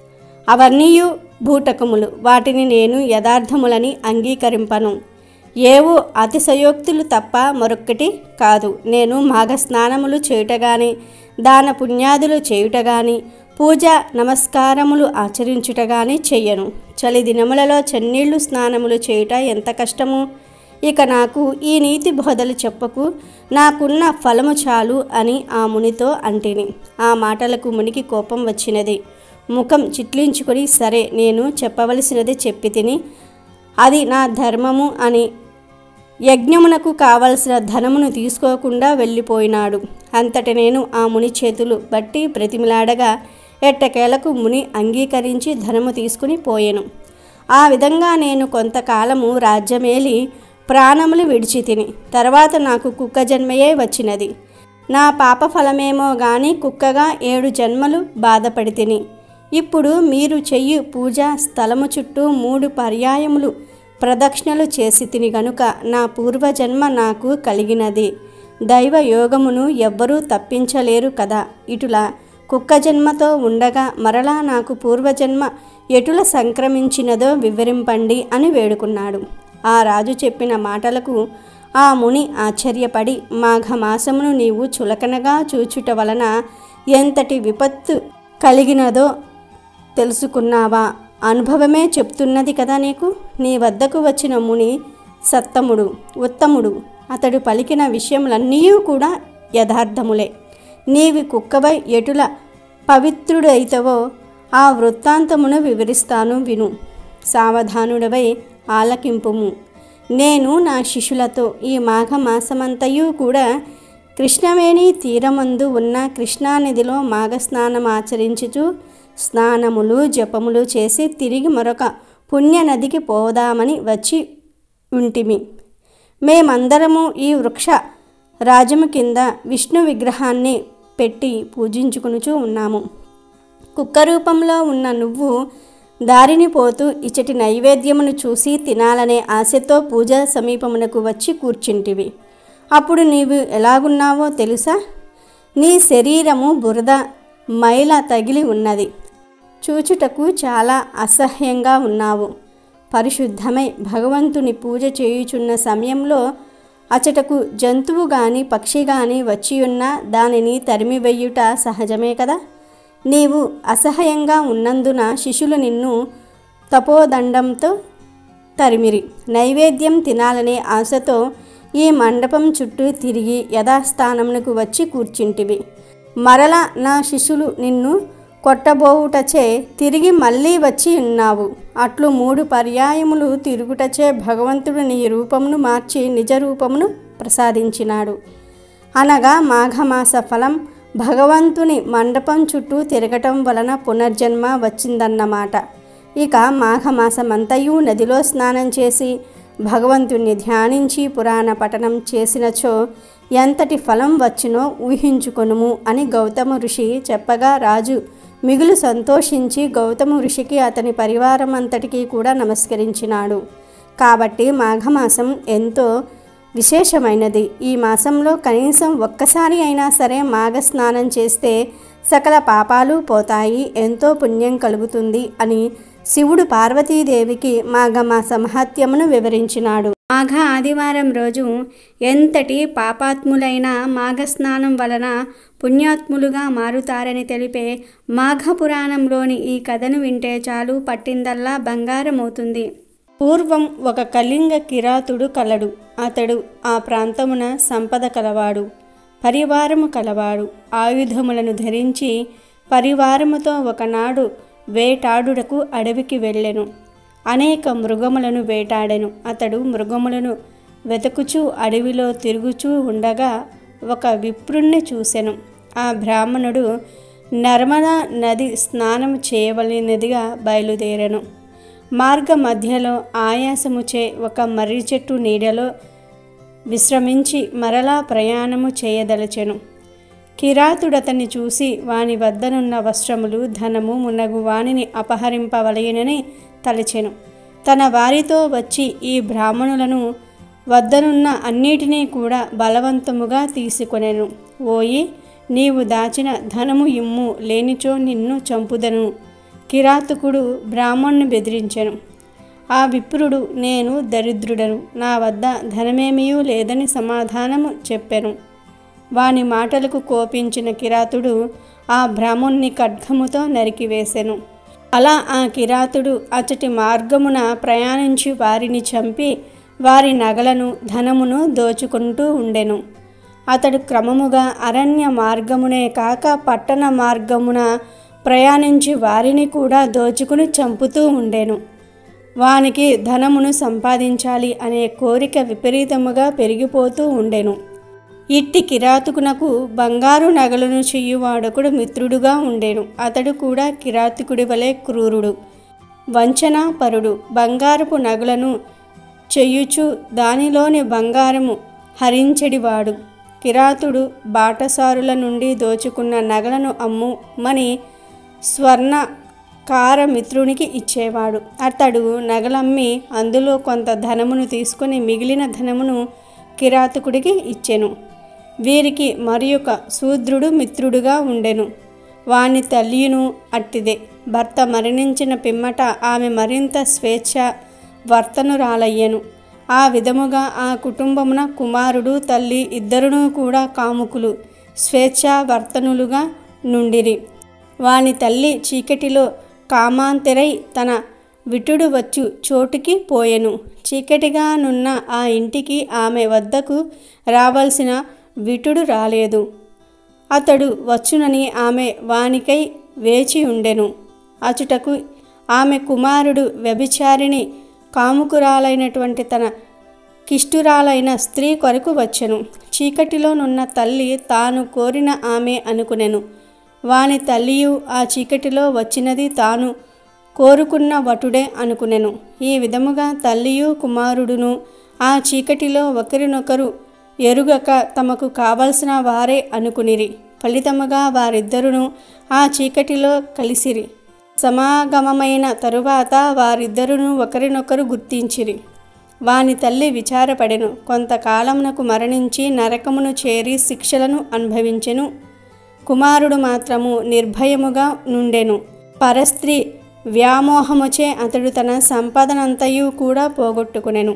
అవన్నీయు భూటకములు వాటిని నేను యథార్థములని అంగీకరింపను ఏవో అతిశయోక్తులు తప్ప మరొక్కటి కాదు నేను మాఘ స్నానములు చేయుట గాని దాన పుణ్యాదులు చేయుట గాని పూజ నమస్కారములు ఆచరించుట గాని చెయ్యను చలి దినములలో చెన్నీళ్లు స్నానములు చేయుట ఎంత కష్టము ఇక నాకు ఈ నీతి బోధలు చెప్పకు నాకున్న ఫలము చాలు అని ఆ మునితో అంటిని ఆ మాటలకు మునికి కోపం వచ్చినది ముఖం చిట్లించుకొని సరే నేను చెప్పవలసినది చెప్పి తిని అది నా ధర్మము అని యజ్ఞమునకు కావలసిన ధనమును తీసుకోకుండా వెళ్ళిపోయినాడు అంతటి నేను ఆ ముని చేతులు బట్టి ప్రతిమిలాడగా ఎట్టకేలకు ముని అంగీకరించి ధనము తీసుకుని పోయెను ఆ విధంగా నేను కొంతకాలము రాజ్యమేలి ప్రాణములు విడిచి తిని తర్వాత నాకు కుక్క జన్మయే వచ్చినది నా పాప ఫలమేమో గాని కుక్కగా ఏడు జన్మలు బాధపడి తిని ఇప్పుడు మీరు చెయ్యి పూజ స్థలము చుట్టూ మూడు పర్యాయములు ప్రదక్షిణలు చేసి తిని గనుక నా పూర్వజన్మ నాకు కలిగినది దైవ యోగమును ఎవ్వరూ తప్పించలేరు కదా ఇటులా కుక్క జన్మతో ఉండగా మరలా నాకు పూర్వజన్మ ఎటుల సంక్రమించినదో వివరింపండి అని వేడుకున్నాడు ఆ రాజు చెప్పిన మాటలకు ఆ ముని ఆశ్చర్యపడి మాఘమాసమును నీవు చులకనగా చూచుట వలన ఎంతటి విపత్తు కలిగినదో తెలుసుకున్నావా అనుభవమే చెప్తున్నది కదా నీకు నీ వద్దకు వచ్చిన ముని సత్తముడు ఉత్తముడు అతడు పలికిన విషయములన్నీ కూడా యథార్థములే నీవి కుక్కవై ఎటుల పవిత్రుడైతవో ఆ వృత్తాంతమును వివరిస్తాను విను సావధానుడవై ఆలకింపుము నేను నా శిష్యులతో ఈ మాఘమాసమంతయు కూడా కృష్ణవేణి తీరమందు ఉన్న కృష్ణానదిలో మాఘస్నానం ఆచరించుచు స్నానములు జపములు చేసి తిరిగి మరొక పుణ్యనదికి పోదామని వచ్చి ఉంటిమి మేమందరము ఈ వృక్ష రాజము కింద విష్ణు విగ్రహాన్ని పెట్టి పూజించుకునుచూ ఉన్నాము కుక్క రూపంలో ఉన్న నువ్వు దారిని పోతూ ఇచ్చటి నైవేద్యమును చూసి తినాలనే ఆశతో పూజ సమీపమునకు వచ్చి కూర్చుంటివి అప్పుడు నీవు ఎలాగున్నావో తెలుసా నీ శరీరము బురద మైల తగిలి ఉన్నది చూచుటకు చాలా అసహ్యంగా ఉన్నావు పరిశుద్ధమై భగవంతుని పూజ చేయుచున్న సమయంలో అచటకు జంతువు గాని పక్షి గాని వచ్చియున్న దానిని తరిమివెయ్యుట సహజమే కదా నీవు అసహ్యంగా ఉన్నందున శిష్యులు నిన్ను తపోదండంతో తరిమిరి నైవేద్యం తినాలనే ఆశతో ఈ మండపం చుట్టూ తిరిగి యథాస్థానమునకు వచ్చి కూర్చుంటివి మరల నా శిష్యులు నిన్ను కొట్టబోవుటచే తిరిగి మళ్ళీ వచ్చి ఉన్నావు అట్లు మూడు పర్యాయములు తిరుగుటచే భగవంతుడు నీ రూపమును మార్చి నిజ రూపమును ప్రసాదించినాడు అనగా మాఘమాస ఫలం భగవంతుని మండపం చుట్టూ తిరగటం వలన పునర్జన్మ వచ్చిందన్నమాట ఇక మాఘమాసమంతయు నదిలో స్నానం చేసి భగవంతుణ్ణి ధ్యానించి పురాణ పఠనం చేసినచో ఎంతటి ఫలం వచ్చునో ఊహించుకొనుము అని గౌతమ ఋషి చెప్పగా రాజు మిగులు సంతోషించి గౌతమ ఋషికి అతని పరివారం అంతటికీ కూడా నమస్కరించినాడు కాబట్టి మాఘమాసం ఎంతో విశేషమైనది ఈ మాసంలో కనీసం ఒక్కసారి అయినా సరే మాఘ స్నానం చేస్తే సకల పాపాలు పోతాయి ఎంతో పుణ్యం కలుగుతుంది అని శివుడు పార్వతీదేవికి మాఘమాస మహత్యమును వివరించినాడు మాఘ ఆదివారం రోజు ఎంతటి పాపాత్ములైన మాఘ స్నానం వలన పుణ్యాత్ములుగా మారుతారని తెలిపే మాఘ పురాణంలోని ఈ కథను వింటే చాలు పట్టిందల్లా బంగారం అవుతుంది పూర్వం ఒక కళింగ కిరాతుడు కలడు అతడు ఆ ప్రాంతమున సంపద కలవాడు పరివారము కలవాడు ఆయుధములను ధరించి పరివారముతో ఒకనాడు వేటాడుటకు అడవికి వెళ్ళెను అనేక మృగములను వేటాడెను అతడు మృగములను వెతుకుచూ అడవిలో తిరుగుచూ ఉండగా ఒక విప్రుణ్ణి చూసెను ఆ బ్రాహ్మణుడు నర్మదా నది స్నానం చేయవలసినదిగా బయలుదేరెను మార్గ మధ్యలో ఆయాసముచే ఒక మర్రి చెట్టు నీడలో విశ్రమించి మరలా ప్రయాణము చేయదలచెను కిరాతుడతన్ని చూసి వాని వద్దనున్న వస్త్రములు ధనము మున్నగు వానిని అపహరింపవలయనని తలచెను తన వారితో వచ్చి ఈ బ్రాహ్మణులను వద్దనున్న అన్నిటినీ కూడా బలవంతముగా తీసుకొనెను ఓయి నీవు దాచిన ధనము ఇమ్ము లేనిచో నిన్ను చంపుదను కిరాతకుడు బ్రాహ్మణ్ణి బెదిరించెను ఆ విప్రుడు నేను దరిద్రుడను నా వద్ద ధనమేమీ లేదని సమాధానము చెప్పెను వాని మాటలకు కోపించిన కిరాతుడు ఆ బ్రాహ్మణ్ణి ఖడ్గముతో నరికివేసెను అలా ఆ కిరాతుడు అచటి మార్గమున ప్రయాణించి వారిని చంపి వారి నగలను ధనమును దోచుకుంటూ ఉండెను అతడు క్రమముగా అరణ్య మార్గమునే కాక పట్టణ మార్గమున ప్రయాణించి వారిని కూడా దోచుకుని చంపుతూ ఉండెను వానికి ధనమును సంపాదించాలి అనే కోరిక విపరీతముగా పెరిగిపోతూ ఉండెను ఇట్టి కిరాతుకునకు బంగారు నగలను చెయ్యువాడొకడు మిత్రుడుగా ఉండేను అతడు కూడా కిరాతకుడి వలె క్రూరుడు వంచనాపరుడు బంగారపు నగలను చెయ్యుచు దానిలోని బంగారము హరించెడివాడు కిరాతుడు బాటసారుల నుండి దోచుకున్న నగలను అమ్ముమని స్వర్ణ కార మిత్రునికి ఇచ్చేవాడు అతడు నగలమ్మి అందులో కొంత ధనమును తీసుకుని మిగిలిన ధనమును కిరాతకుడికి ఇచ్చెను వీరికి మరి ఒక శూద్రుడు మిత్రుడుగా ఉండెను వాని తల్లియును అట్టిదే భర్త మరణించిన పిమ్మట ఆమె మరింత స్వేచ్ఛ వర్తనురాలయ్యెను ఆ విధముగా ఆ కుటుంబమున కుమారుడు తల్లి ఇద్దరునూ కూడా కాముకులు స్వేచ్ఛావర్తనులుగా నుండిరి వాని తల్లి చీకటిలో కామాంతెరై తన విటుడు వచ్చు చోటుకి పోయెను చీకటిగా నున్న ఆ ఇంటికి ఆమె వద్దకు రావాల్సిన విటుడు రాలేదు అతడు వచ్చునని ఆమె వానికై వేచి ఉండెను అచుటకు ఆమె కుమారుడు వ్యభిచారిణి కాముకురాలైనటువంటి తన కిష్టురాలైన స్త్రీ కొరకు వచ్చెను చీకటిలోనున్న తల్లి తాను కోరిన ఆమె అనుకునెను వాని తల్లియు ఆ చీకటిలో వచ్చినది తాను కోరుకున్న వటుడే అనుకునెను ఈ విధముగా తల్లియు కుమారుడును ఆ చీకటిలో ఒకరినొకరు ఎరుగక తమకు కావలసిన వారే అనుకునిరి ఫలితముగా వారిద్దరును ఆ చీకటిలో కలిసిరి సమాగమమైన తరువాత వారిద్దరును ఒకరినొకరు గుర్తించిరి వాని తల్లి విచారపడెను కొంతకాలమునకు మరణించి నరకమును చేరి శిక్షలను అనుభవించెను కుమారుడు మాత్రము నిర్భయముగా నుండెను పరస్త్రీ వ్యామోహముచే అతడు తన సంపదనంతయు కూడా పోగొట్టుకునెను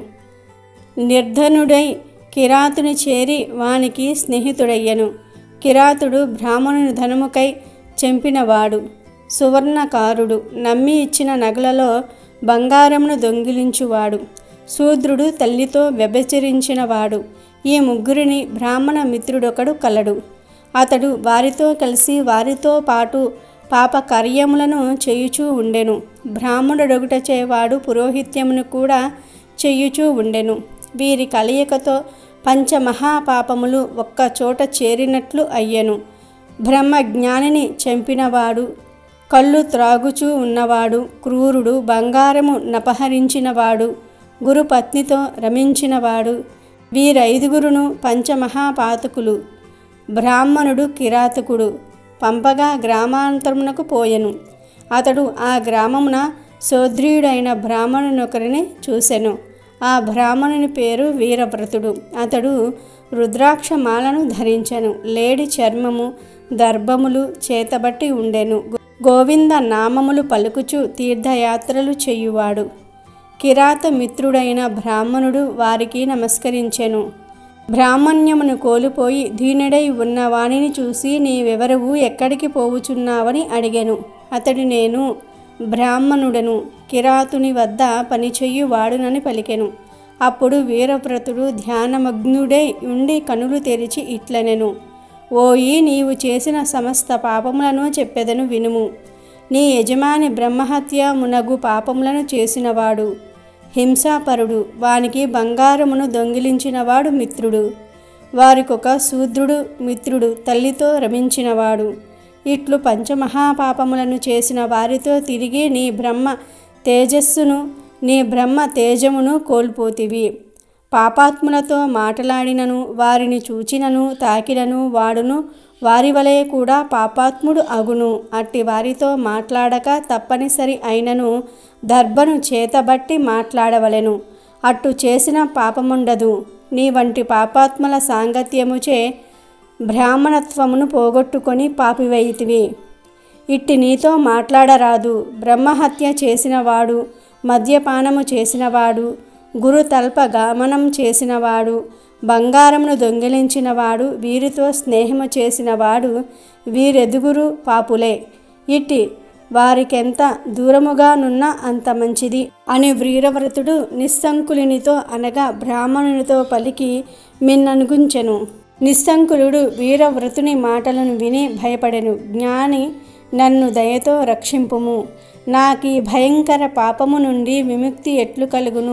నిర్ధనుడై కిరాతుని చేరి వానికి స్నేహితుడయ్యను కిరాతుడు బ్రాహ్మణుని ధనముకై చంపినవాడు సువర్ణకారుడు నమ్మి ఇచ్చిన నగలలో బంగారమును దొంగిలించువాడు శూద్రుడు తల్లితో వ్యభిచరించినవాడు ఈ ముగ్గురిని బ్రాహ్మణ మిత్రుడొకడు కలడు అతడు వారితో కలిసి వారితో పాటు పాప కార్యములను చేయుచూ ఉండెను బ్రాహ్మణుడొకటచేవాడు పురోహిత్యమును కూడా చేయుచూ ఉండెను వీరి కలయికతో పంచమహాపాపములు ఒక్క చోట చేరినట్లు అయ్యెను బ్రహ్మజ్ఞానిని చంపినవాడు కళ్ళు త్రాగుచూ ఉన్నవాడు క్రూరుడు బంగారము నపహరించినవాడు గురుపత్నితో రమించినవాడు వీరైదుగురును పంచమహాపాతకులు బ్రాహ్మణుడు కిరాతకుడు పంపగా గ్రామాంతరమునకు పోయెను అతడు ఆ గ్రామమున సోద్రియుడైన బ్రాహ్మణునొకరిని చూసెను ఆ బ్రాహ్మణుని పేరు వీరవ్రతుడు అతడు రుద్రాక్షమాలను ధరించెను లేడి చర్మము దర్భములు చేతబట్టి ఉండెను గోవింద నామములు పలుకుచు తీర్థయాత్రలు చేయువాడు కిరాత మిత్రుడైన బ్రాహ్మణుడు వారికి నమస్కరించెను బ్రాహ్మణ్యమును కోల్పోయి దీనుడై ఉన్న వానిని చూసి నీవెవరవు ఎక్కడికి పోవుచున్నావని అడిగాను అతడు నేను బ్రాహ్మణుడను కిరాతుని వద్ద పనిచెయ్యువాడునని పలికెను అప్పుడు వీరవ్రతుడు ధ్యానమగ్నుడై ఉండి కనులు తెరిచి ఇట్లనెను ఓయి నీవు చేసిన సమస్త పాపములను చెప్పెదను వినుము నీ యజమాని బ్రహ్మహత్య మునగు పాపములను చేసినవాడు హింసాపరుడు వానికి బంగారమును దొంగిలించినవాడు మిత్రుడు వారికొక శూద్రుడు మిత్రుడు తల్లితో రమించినవాడు ఇట్లు పంచమహాపాపములను చేసిన వారితో తిరిగి నీ బ్రహ్మ తేజస్సును నీ బ్రహ్మ తేజమును కోల్పోతివి పాపాత్ములతో మాటలాడినను వారిని చూచినను తాకినను వాడును వారి వలె కూడా పాపాత్ముడు అగును అట్టి వారితో మాట్లాడక తప్పనిసరి అయినను దర్భను చేతబట్టి మాట్లాడవలెను అట్టు చేసిన పాపముండదు నీ వంటి పాపాత్మల సాంగత్యముచే బ్రాహ్మణత్వమును పోగొట్టుకొని పాపివైతివి ఇట్టి నీతో మాట్లాడరాదు బ్రహ్మహత్య చేసినవాడు మద్యపానము చేసినవాడు గురుతల్ప గమనం చేసినవాడు బంగారమును దొంగిలించినవాడు వీరితో స్నేహము చేసినవాడు వీరెదుగురు పాపులే ఇట్టి వారికెంత దూరముగానున్నా అంత మంచిది అని వీరవ్రతుడు నిస్సంకులునితో అనగా బ్రాహ్మణునితో పలికి మిన్ననుగుంచెను నిస్సంకులుడు వీరవ్రతుని మాటలను విని భయపడెను జ్ఞాని నన్ను దయతో రక్షింపుము నాకీ భయంకర పాపము నుండి విముక్తి ఎట్లు కలుగును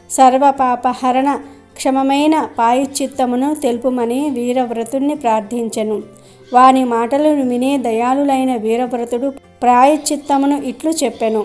సర్వపాపహరణ క్షమమైన పాయుచిత్తమును తెలుపుమని వీరవ్రతుణ్ణి ప్రార్థించెను వాని మాటలను వినే దయాళులైన వీరవ్రతుడు ప్రాయశ్చిత్తమును ఇట్లు చెప్పెను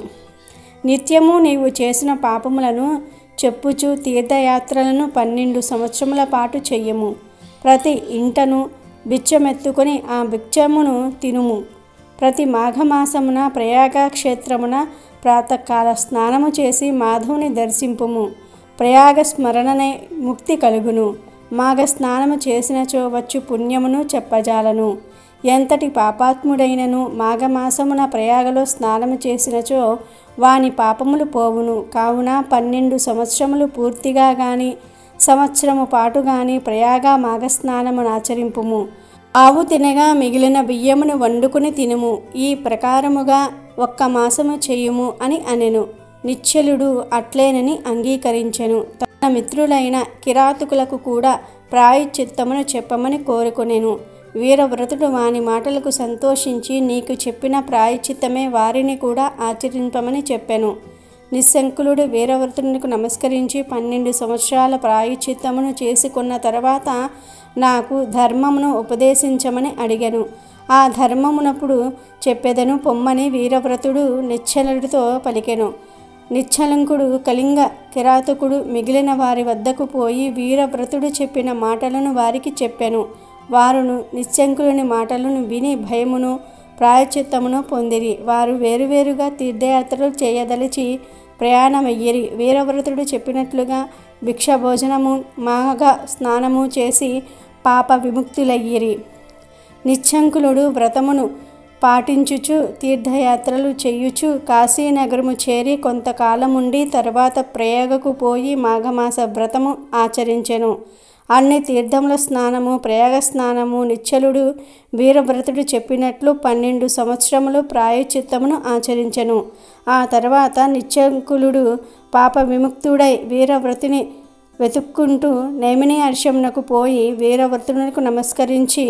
నిత్యము నీవు చేసిన పాపములను చెప్పుచు తీర్థయాత్రలను పన్నెండు సంవత్సరముల పాటు చెయ్యము ప్రతి ఇంటను బిచ్చమెత్తుకొని ఆ బిచ్చమును తినుము ప్రతి మాఘమాసమున ప్రయాగ క్షేత్రమున ప్రాతకాల స్నానము చేసి మాధవుని దర్శింపుము ప్రయాగ స్మరణనే ముక్తి కలుగును మాఘ స్నానము చేసినచో వచ్చు పుణ్యమును చెప్పజాలను ఎంతటి పాపాత్ముడైనను మాఘమాసమున ప్రయాగలో స్నానము చేసినచో వాని పాపములు పోవును కావున పన్నెండు సంవత్సరములు పూర్తిగా గాని సంవత్సరము పాటు గాని ప్రయాగ మాఘస్నానమును ఆచరింపుము ఆవు తినగా మిగిలిన బియ్యమును వండుకుని తినుము ఈ ప్రకారముగా ఒక్క మాసము చేయుము అని అనెను నిశ్చలుడు అట్లేనని అంగీకరించెను తన మిత్రులైన కిరాతకులకు కూడా ప్రాయశ్చిత్తమును చెప్పమని కోరుకొనెను వీరవ్రతుడు వాని మాటలకు సంతోషించి నీకు చెప్పిన ప్రాయశ్చిత్తమే వారిని కూడా ఆచరింపమని చెప్పెను నిస్సంకులుడు వీరవ్రతునికి నమస్కరించి పన్నెండు సంవత్సరాల ప్రాయశ్చిత్తమును చేసుకున్న తర్వాత నాకు ధర్మమును ఉపదేశించమని అడిగాను ఆ ధర్మమునప్పుడు చెప్పెదను పొమ్మని వీరవ్రతుడు నిశ్చలుడితో పలికెను నిశ్చలంకుడు కళింగ కిరాతకుడు మిగిలిన వారి వద్దకు పోయి వీరవ్రతుడు చెప్పిన మాటలను వారికి చెప్పెను వారును నిశ్చంకులుని మాటలను విని భయమును ప్రాయచిత్తమును పొందిరి వారు వేరువేరుగా తీర్థయాత్రలు చేయదలిచి ప్రయాణమయ్యిరి వీరవ్రతుడు చెప్పినట్లుగా భిక్ష భోజనము మాఘ స్నానము చేసి పాప విముక్తులయ్యిరి నిశ్శంకులుడు వ్రతమును పాటించుచు తీర్థయాత్రలు చెయ్యుచు కాశీనగరము చేరి కొంతకాలముండి తర్వాత ప్రయాగకు పోయి మాఘమాస వ్రతము ఆచరించెను అన్ని తీర్థముల స్నానము ప్రయాగ స్నానము నిశ్చలుడు వీరవ్రతుడు చెప్పినట్లు పన్నెండు సంవత్సరములు ప్రాయచిత్తమును ఆచరించెను ఆ తర్వాత నిశ్చంకులుడు పాప విముక్తుడై వీరవ్రతుని వెతుక్కుంటూ నైమిని హర్షమునకు పోయి వీరవ్రతునికి నమస్కరించి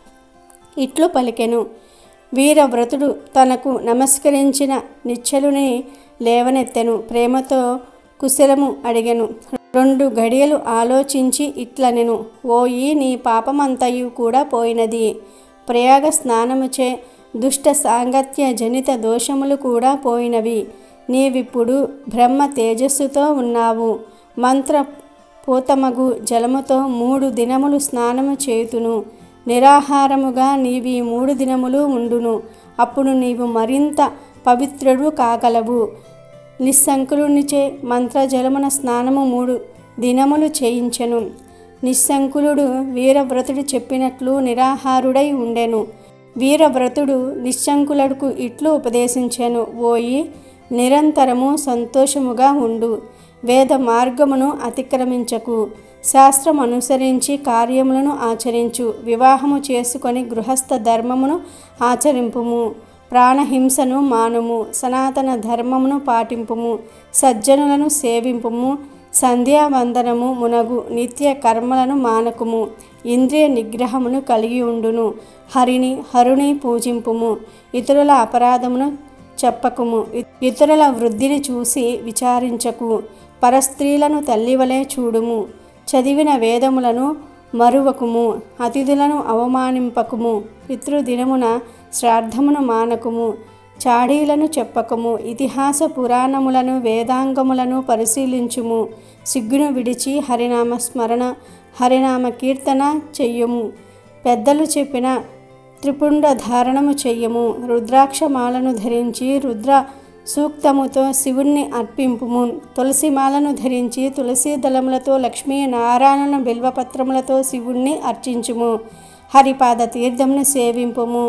ఇట్లు పలికెను వీరవ్రతుడు తనకు నమస్కరించిన నిశ్చలుని లేవనెత్తెను ప్రేమతో కుశలము అడిగెను రెండు గడియలు ఆలోచించి ఇట్లనెను ఓయి నీ పాపమంతయు కూడా పోయినది ప్రయాగ స్నానముచే దుష్ట సాంగత్య జనిత దోషములు కూడా పోయినవి నీవిప్పుడు బ్రహ్మ తేజస్సుతో ఉన్నావు మంత్ర పూతమగు జలముతో మూడు దినములు స్నానము చేయుతును నిరాహారముగా నీవి మూడు దినములు ఉండును అప్పుడు నీవు మరింత పవిత్రుడు కాగలవు నిస్సంకులునిచే మంత్రజలమున స్నానము మూడు దినములు చేయించెను నిస్సంకులుడు వీరవ్రతుడు చెప్పినట్లు నిరాహారుడై ఉండెను వీరవ్రతుడు నిశ్శంకులకు ఇట్లు ఉపదేశించెను ఓయి నిరంతరము సంతోషముగా ఉండు వేద మార్గమును అతిక్రమించకు శాస్త్రం అనుసరించి కార్యములను ఆచరించు వివాహము చేసుకొని గృహస్థ ధర్మమును ఆచరింపుము ప్రాణహింసను మానుము సనాతన ధర్మమును పాటింపుము సజ్జనులను సేవింపుము సంధ్యావందనము మునగు నిత్య కర్మలను మానకుము ఇంద్రియ నిగ్రహమును కలిగి ఉండును హరిని హరుని పూజింపుము ఇతరుల అపరాధమును చెప్పకుము ఇతరుల వృద్ధిని చూసి విచారించకు పరస్త్రీలను తల్లివలే చూడుము చదివిన వేదములను మరువకుము అతిథులను అవమానింపకుము పితృదినమున శ్రాద్ధమును మానకుము చాడీలను చెప్పకము ఇతిహాస పురాణములను వేదాంగములను పరిశీలించుము సిగ్గును విడిచి హరినామ స్మరణ హరినామ కీర్తన చెయ్యము పెద్దలు చెప్పిన త్రిపుండ ధారణము చెయ్యము రుద్రాక్షమాలను ధరించి రుద్ర సూక్తముతో శివుణ్ణి అర్పింపుము తులసిమాలను ధరించి తులసి దళములతో లక్ష్మీ నారాయణ బిల్వపత్రములతో శివుణ్ణి అర్చించుము హరిపాద తీర్థమును సేవింపుము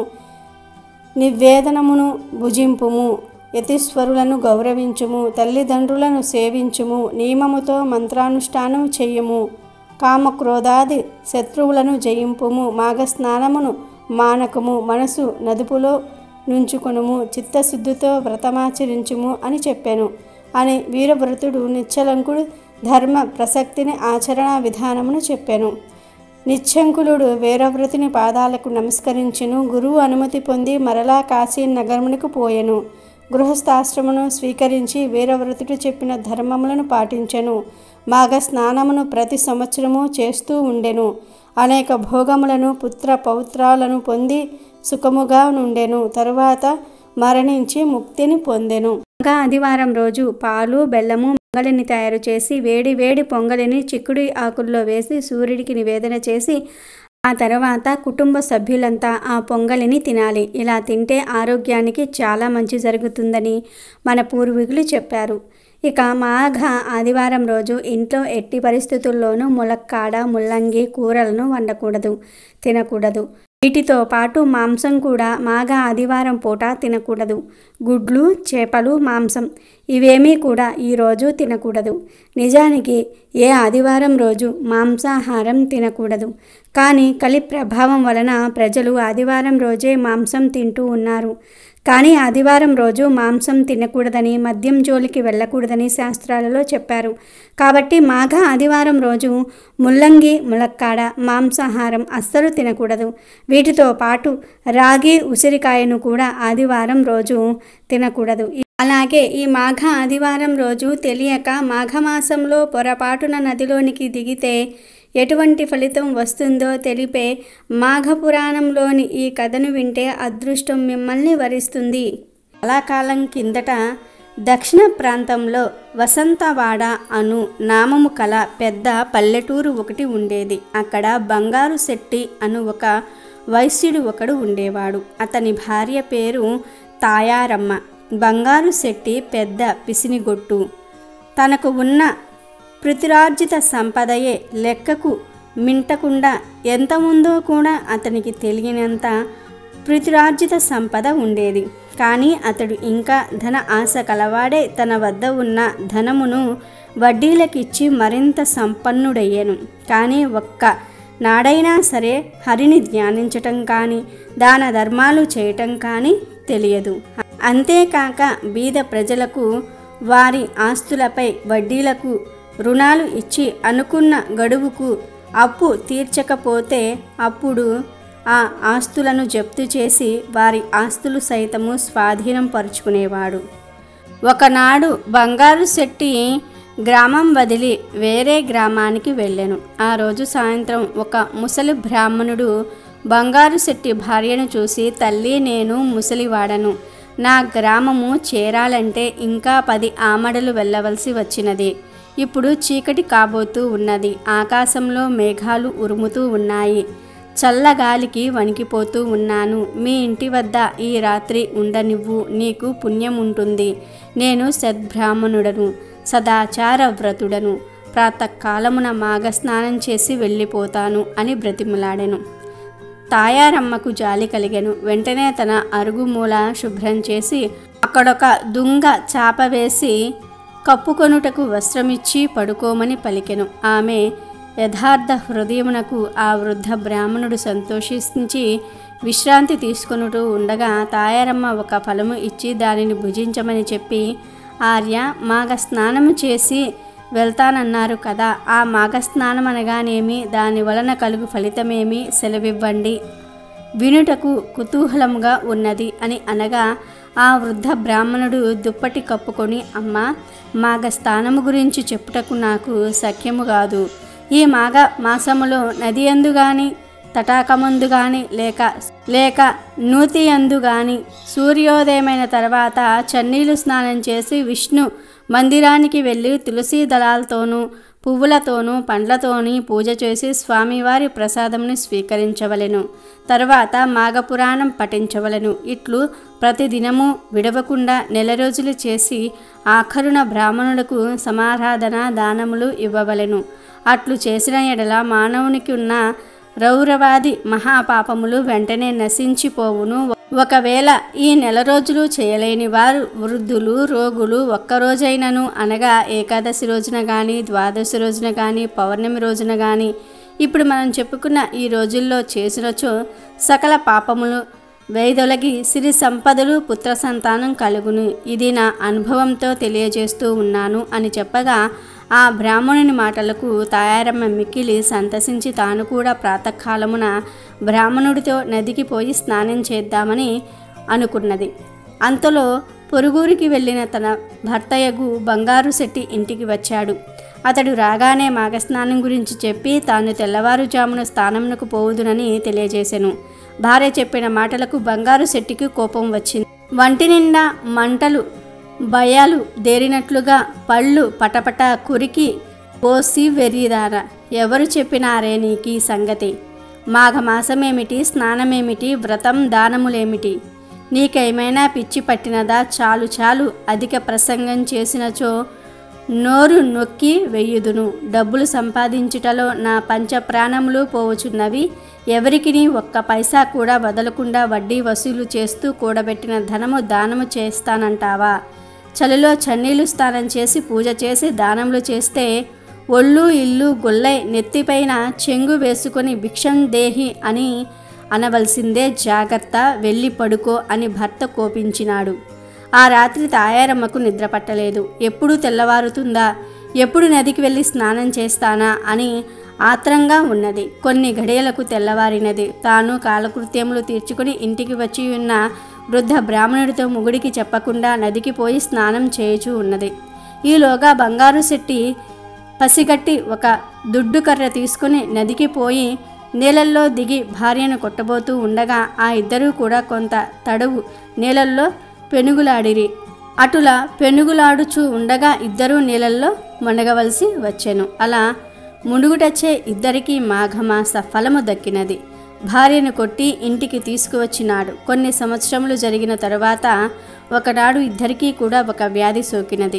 నివేదనమును భుజింపుము యతిస్వరులను గౌరవించుము తల్లిదండ్రులను సేవించుము నియమముతో మంత్రానుష్ఠానం చెయ్యము కామక్రోధాది శత్రువులను జయింపుము మాఘ స్నానమును మానకము మనసు నదుపులో నుంచుకొనుము చిత్తశుద్ధితో వ్రతమాచరించుము అని చెప్పాను అని వీరవ్రతుడు నిశ్చలంకుడు ధర్మ ప్రసక్తిని ఆచరణ విధానమును చెప్పాను నిశ్చంకులుడు వీరవ్రతుని పాదాలకు నమస్కరించెను గురువు అనుమతి పొంది మరలా కాశీ నగరమునకు పోయెను గృహస్థాశ్రమును స్వీకరించి వీరవ్రతుడు చెప్పిన ధర్మములను పాటించెను మాఘ స్నానమును ప్రతి సంవత్సరము చేస్తూ ఉండెను అనేక భోగములను పుత్ర పౌత్రాలను పొంది సుఖముగా నుండెను తరువాత మరణించి ముక్తిని పొందెను ఇంకా ఆదివారం రోజు పాలు బెల్లము పొంగలిని తయారు చేసి వేడి వేడి పొంగలిని చిక్కుడు ఆకుల్లో వేసి సూర్యుడికి నివేదన చేసి ఆ తర్వాత కుటుంబ సభ్యులంతా ఆ పొంగలిని తినాలి ఇలా తింటే ఆరోగ్యానికి చాలా మంచి జరుగుతుందని మన పూర్వీకులు చెప్పారు ఇక మాఘ ఆదివారం రోజు ఇంట్లో ఎట్టి పరిస్థితుల్లోనూ ములక్కాడ ముల్లంగి కూరలను వండకూడదు తినకూడదు వీటితో పాటు మాంసం కూడా మాఘ ఆదివారం పూట తినకూడదు గుడ్లు చేపలు మాంసం ఇవేమీ కూడా ఈరోజు తినకూడదు నిజానికి ఏ ఆదివారం రోజు మాంసాహారం తినకూడదు కానీ కలి ప్రభావం వలన ప్రజలు ఆదివారం రోజే మాంసం తింటూ ఉన్నారు కానీ ఆదివారం రోజు మాంసం తినకూడదని మద్యం జోలికి వెళ్ళకూడదని శాస్త్రాలలో చెప్పారు కాబట్టి మాఘ ఆదివారం రోజు ముల్లంగి ములక్కాడ మాంసాహారం అస్సలు తినకూడదు వీటితో పాటు రాగి ఉసిరికాయను కూడా ఆదివారం రోజు తినకూడదు అలాగే ఈ మాఘ ఆదివారం రోజు తెలియక మాఘమాసంలో పొరపాటున నదిలోనికి దిగితే ఎటువంటి ఫలితం వస్తుందో తెలిపే మాఘపురాణంలోని ఈ కథను వింటే అదృష్టం మిమ్మల్ని వరిస్తుంది చాలా కాలం కిందట దక్షిణ ప్రాంతంలో వసంతవాడ అను నామము కల పెద్ద పల్లెటూరు ఒకటి ఉండేది అక్కడ బంగారు శెట్టి అను ఒక వైశ్యుడు ఒకడు ఉండేవాడు అతని భార్య పేరు తాయారమ్మ బంగారు శెట్టి పెద్ద పిసినిగొట్టు తనకు ఉన్న పృథిరార్జిత సంపదయే లెక్కకు మింటకుండా ఎంత ఉందో కూడా అతనికి తెలియనంత పృథురార్జిత సంపద ఉండేది కానీ అతడు ఇంకా ధన ఆశ కలవాడే తన వద్ద ఉన్న ధనమును వడ్డీలకిచ్చి మరింత సంపన్నుడయ్యాను కానీ ఒక్క నాడైనా సరే హరిని ధ్యానించటం కానీ దాన ధర్మాలు చేయటం కానీ తెలియదు అంతేకాక బీద ప్రజలకు వారి ఆస్తులపై వడ్డీలకు రుణాలు ఇచ్చి అనుకున్న గడువుకు అప్పు తీర్చకపోతే అప్పుడు ఆ ఆస్తులను జప్తు చేసి వారి ఆస్తులు సైతము స్వాధీనం పరుచుకునేవాడు ఒకనాడు బంగారు శెట్టి గ్రామం వదిలి వేరే గ్రామానికి వెళ్ళాను ఆ రోజు సాయంత్రం ఒక ముసలి బ్రాహ్మణుడు బంగారు శెట్టి భార్యను చూసి తల్లి నేను ముసలివాడను నా గ్రామము చేరాలంటే ఇంకా పది ఆమడలు వెళ్ళవలసి వచ్చినది ఇప్పుడు చీకటి కాబోతూ ఉన్నది ఆకాశంలో మేఘాలు ఉరుముతూ ఉన్నాయి చల్లగాలికి వణికిపోతూ ఉన్నాను మీ ఇంటి వద్ద ఈ రాత్రి ఉండనివ్వు నీకు పుణ్యం ఉంటుంది నేను సద్బ్రాహ్మణుడను సదాచార వ్రతుడను ప్రాతకాలమున మాఘస్నానం చేసి వెళ్ళిపోతాను అని బ్రతిమలాడెను తాయారమ్మకు జాలి కలిగెను వెంటనే తన అరుగు మూల శుభ్రం చేసి అక్కడొక దుంగ చాప వేసి కప్పుకొనుటకు వస్త్రమిచ్చి పడుకోమని పలికెను ఆమె యథార్థ హృదయమునకు ఆ వృద్ధ బ్రాహ్మణుడు సంతోషించి విశ్రాంతి తీసుకొనుటూ ఉండగా తాయారమ్మ ఒక ఫలము ఇచ్చి దానిని భుజించమని చెప్పి ఆర్య మాగ స్నానము చేసి వెళ్తానన్నారు కదా ఆ మాఘ స్నానం అనగానేమి దాని వలన కలుగు ఫలితమేమి సెలవివ్వండి వినుటకు కుతూహలంగా ఉన్నది అని అనగా ఆ వృద్ధ బ్రాహ్మణుడు దుప్పటి కప్పుకొని అమ్మ మాఘ స్థానము గురించి చెప్పుటకు నాకు సఖ్యము కాదు ఈ మాఘ మాసములో నది అందు గాని తటాకమందు గాని లేక లేక నూతి అందు గాని సూర్యోదయమైన తర్వాత చన్నీలు స్నానం చేసి విష్ణు మందిరానికి వెళ్ళి తులసి దళాలతోనూ పువ్వులతోనూ పండ్లతోని పూజ చేసి స్వామివారి ప్రసాదంను స్వీకరించవలెను తర్వాత మాఘపురాణం పఠించవలెను ఇట్లు ప్రతిదినము విడవకుండా నెల రోజులు చేసి ఆఖరున బ్రాహ్మణులకు సమారాధన దానములు ఇవ్వవలెను అట్లు చేసిన ఎడల మానవునికి ఉన్న రౌరవాది మహాపాపములు వెంటనే నశించిపోవును ఒకవేళ ఈ నెల రోజులు చేయలేని వారు వృద్ధులు రోగులు ఒక్కరోజైనను అనగా ఏకాదశి రోజున కానీ ద్వాదశి రోజున కానీ పౌర్ణమి రోజున కానీ ఇప్పుడు మనం చెప్పుకున్న ఈ రోజుల్లో చేసినచో సకల పాపములు వేదొలగి సిరి సంపదలు పుత్ర సంతానం కలుగును ఇది నా అనుభవంతో తెలియజేస్తూ ఉన్నాను అని చెప్పగా ఆ బ్రాహ్మణుని మాటలకు తాయారమ్మ మిక్కిలి సంతసించి తాను కూడా ప్రాతకాలమున బ్రాహ్మణుడితో నదికి పోయి స్నానం చేద్దామని అనుకున్నది అంతలో పొరుగురికి వెళ్ళిన తన భర్తయగు బంగారు శెట్టి ఇంటికి వచ్చాడు అతడు రాగానే మాఘస్నానం గురించి చెప్పి తాను తెల్లవారుజామున స్థానమునకు పోవుదునని తెలియజేశాను భార్య చెప్పిన మాటలకు బంగారు శెట్టికి కోపం వచ్చింది వంటి నిండా మంటలు భయాలు దేరినట్లుగా పళ్ళు పటపట కురికి పోసి వెర్రిదార ఎవరు చెప్పినారే నీకీ సంగతి మాఘమాసమేమిటి స్నానమేమిటి వ్రతం దానములేమిటి నీకేమైనా పిచ్చి పట్టినదా చాలు చాలు అధిక ప్రసంగం చేసినచో నోరు నొక్కి వెయ్యుదును డబ్బులు సంపాదించుటలో నా పంచ ప్రాణములు పోవచున్నవి ఎవరికిని ఒక్క పైసా కూడా వదలకుండా వడ్డీ వసూలు చేస్తూ కూడబెట్టిన ధనము దానము చేస్తానంటావా చలిలో చన్నీలు స్నానం చేసి పూజ చేసి దానములు చేస్తే ఒళ్ళు ఇల్లు గొల్లై నెత్తిపైన చెంగు వేసుకొని భిక్షం దేహి అని అనవలసిందే జాగ్రత్త వెళ్ళి పడుకో అని భర్త కోపించినాడు ఆ రాత్రి తాయారమ్మకు నిద్ర పట్టలేదు ఎప్పుడు తెల్లవారుతుందా ఎప్పుడు నదికి వెళ్ళి స్నానం చేస్తానా అని ఆత్రంగా ఉన్నది కొన్ని గడియలకు తెల్లవారినది తాను కాలకృత్యములు తీర్చుకుని ఇంటికి వచ్చి ఉన్న వృద్ధ బ్రాహ్మణుడితో ముగుడికి చెప్పకుండా నదికి పోయి స్నానం చేయుచూ ఉన్నది ఈలోగా బంగారు శెట్టి పసిగట్టి ఒక దుడ్డు కర్ర తీసుకుని నదికి పోయి నీళ్ళల్లో దిగి భార్యను కొట్టబోతూ ఉండగా ఆ ఇద్దరూ కూడా కొంత తడువు నీళ్ళల్లో పెనుగులాడిరి అటుల పెనుగులాడుచూ ఉండగా ఇద్దరూ నీళ్ళల్లో మునగవలసి వచ్చెను అలా మునుగుటచ్చే ఇద్దరికీ మాఘమాస ఫలము దక్కినది భార్యను కొట్టి ఇంటికి తీసుకువచ్చినాడు కొన్ని సంవత్సరములు జరిగిన తరువాత ఒకనాడు ఇద్దరికీ కూడా ఒక వ్యాధి సోకినది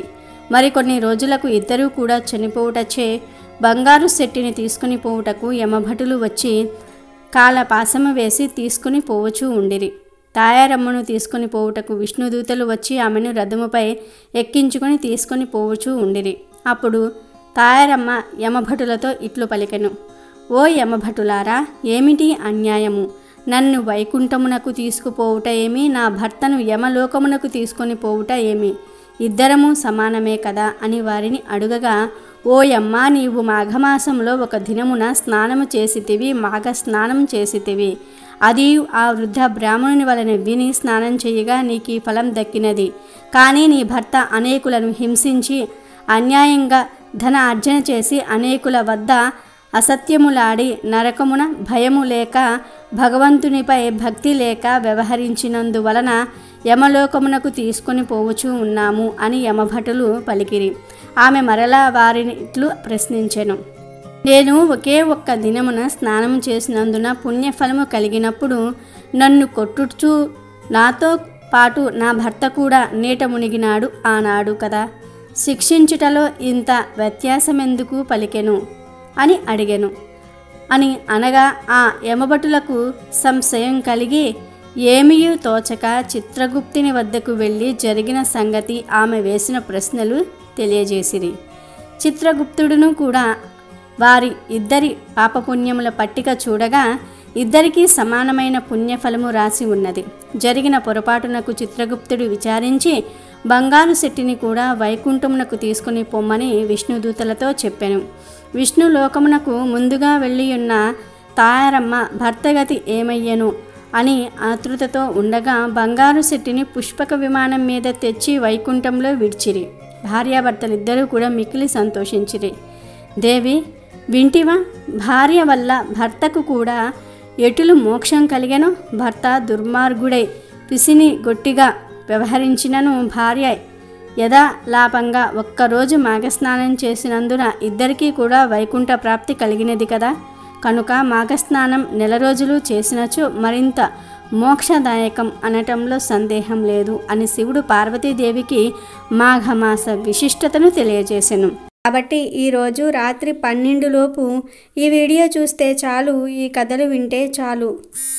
మరికొన్ని రోజులకు ఇద్దరూ కూడా చనిపోవుటచే బంగారు శెట్టిని తీసుకుని పోవుటకు యమభటులు వచ్చి కాల పాసము వేసి తీసుకుని పోవచ్చు ఉండిరి తాయారమ్మను తీసుకుని పోవుటకు విష్ణుదూతలు వచ్చి ఆమెను రథముపై ఎక్కించుకొని తీసుకొని పోవచ్చు ఉండిరి అప్పుడు తాయారమ్మ యమభటులతో ఇట్లు పలికెను ఓ యమభటులారా ఏమిటి అన్యాయము నన్ను వైకుంఠమునకు తీసుకుపోవుట ఏమి నా భర్తను యమలోకమునకు తీసుకొని పోవుట ఏమి ఇద్దరము సమానమే కదా అని వారిని అడుగగా ఓ యమ్మ నీవు మాఘమాసంలో ఒక దినమున స్నానము చేసితివి మాఘ స్నానం చేసితివి అది ఆ వృద్ధ బ్రాహ్మణుని వలన విని స్నానం చేయగా నీకు ఈ ఫలం దక్కినది కానీ నీ భర్త అనేకులను హింసించి అన్యాయంగా ధన అర్జన చేసి అనేకుల వద్ద అసత్యములాడి నరకమున భయము లేక భగవంతునిపై భక్తి లేక వ్యవహరించినందువలన యమలోకమునకు తీసుకొని పోవచ్చు ఉన్నాము అని యమభటులు పలికిరి ఆమె మరలా వారిని ఇట్లు ప్రశ్నించెను నేను ఒకే ఒక్క దినమున స్నానం చేసినందున పుణ్యఫలము కలిగినప్పుడు నన్ను కొట్టుచూ నాతో పాటు నా భర్త కూడా నీట మునిగినాడు ఆనాడు కదా శిక్షించుటలో ఇంత వ్యత్యాసమెందుకు పలికెను అని అడిగెను అని అనగా ఆ యమభటులకు సంశయం కలిగి ఏమీయూ తోచక చిత్రగుప్తిని వద్దకు వెళ్ళి జరిగిన సంగతి ఆమె వేసిన ప్రశ్నలు తెలియజేసిరి చిత్రగుప్తుడును కూడా వారి ఇద్దరి పాపపుణ్యముల పట్టిక చూడగా ఇద్దరికీ సమానమైన పుణ్యఫలము రాసి ఉన్నది జరిగిన పొరపాటునకు చిత్రగుప్తుడు విచారించి బంగారు శెట్టిని కూడా వైకుంఠమునకు తీసుకుని పొమ్మని విష్ణుదూతలతో చెప్పాను విష్ణు లోకమునకు ముందుగా వెళ్ళియున్న తాయారమ్మ భర్తగతి ఏమయ్యను అని ఆతృతతో ఉండగా బంగారు శెట్టిని పుష్పక విమానం మీద తెచ్చి వైకుంఠంలో విడిచిరి భార్యాభర్తలిద్దరూ కూడా మిక్కిలి సంతోషించిరి దేవి వింటివా భార్య వల్ల భర్తకు కూడా ఎటులు మోక్షం కలిగెను భర్త దుర్మార్గుడై పిసిని గొట్టిగా వ్యవహరించినను భార్య యథాలాపంగా ఒక్కరోజు మాఘస్నానం చేసినందున ఇద్దరికీ కూడా వైకుంఠ ప్రాప్తి కలిగినది కదా కనుక మాఘస్నానం నెల రోజులు చేసినచో మరింత మోక్షదాయకం అనటంలో సందేహం లేదు అని శివుడు పార్వతీదేవికి మాఘమాస విశిష్టతను తెలియజేసెను కాబట్టి ఈరోజు రాత్రి పన్నెండులోపు ఈ వీడియో చూస్తే చాలు ఈ కథలు వింటే చాలు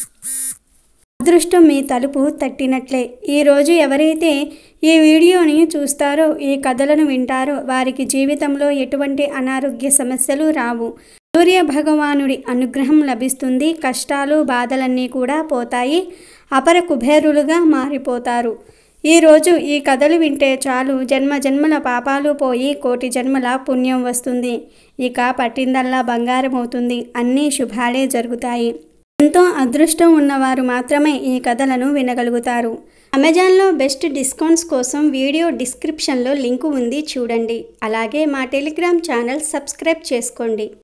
అదృష్టం మీ తలుపు తట్టినట్లే ఈరోజు ఎవరైతే ఈ వీడియోని చూస్తారో ఈ కథలను వింటారో వారికి జీవితంలో ఎటువంటి అనారోగ్య సమస్యలు రావు సూర్య భగవానుడి అనుగ్రహం లభిస్తుంది కష్టాలు బాధలన్నీ కూడా పోతాయి అపర కుబేరులుగా మారిపోతారు ఈరోజు ఈ కథలు వింటే చాలు జన్మ జన్మల పాపాలు పోయి కోటి జన్మల పుణ్యం వస్తుంది ఇక పట్టిందల్లా బంగారం అవుతుంది అన్నీ శుభాలే జరుగుతాయి ఎంతో అదృష్టం ఉన్నవారు మాత్రమే ఈ కథలను వినగలుగుతారు అమెజాన్లో బెస్ట్ డిస్కౌంట్స్ కోసం వీడియో డిస్క్రిప్షన్లో లింకు ఉంది చూడండి అలాగే మా టెలిగ్రామ్ ఛానల్ సబ్స్క్రైబ్ చేసుకోండి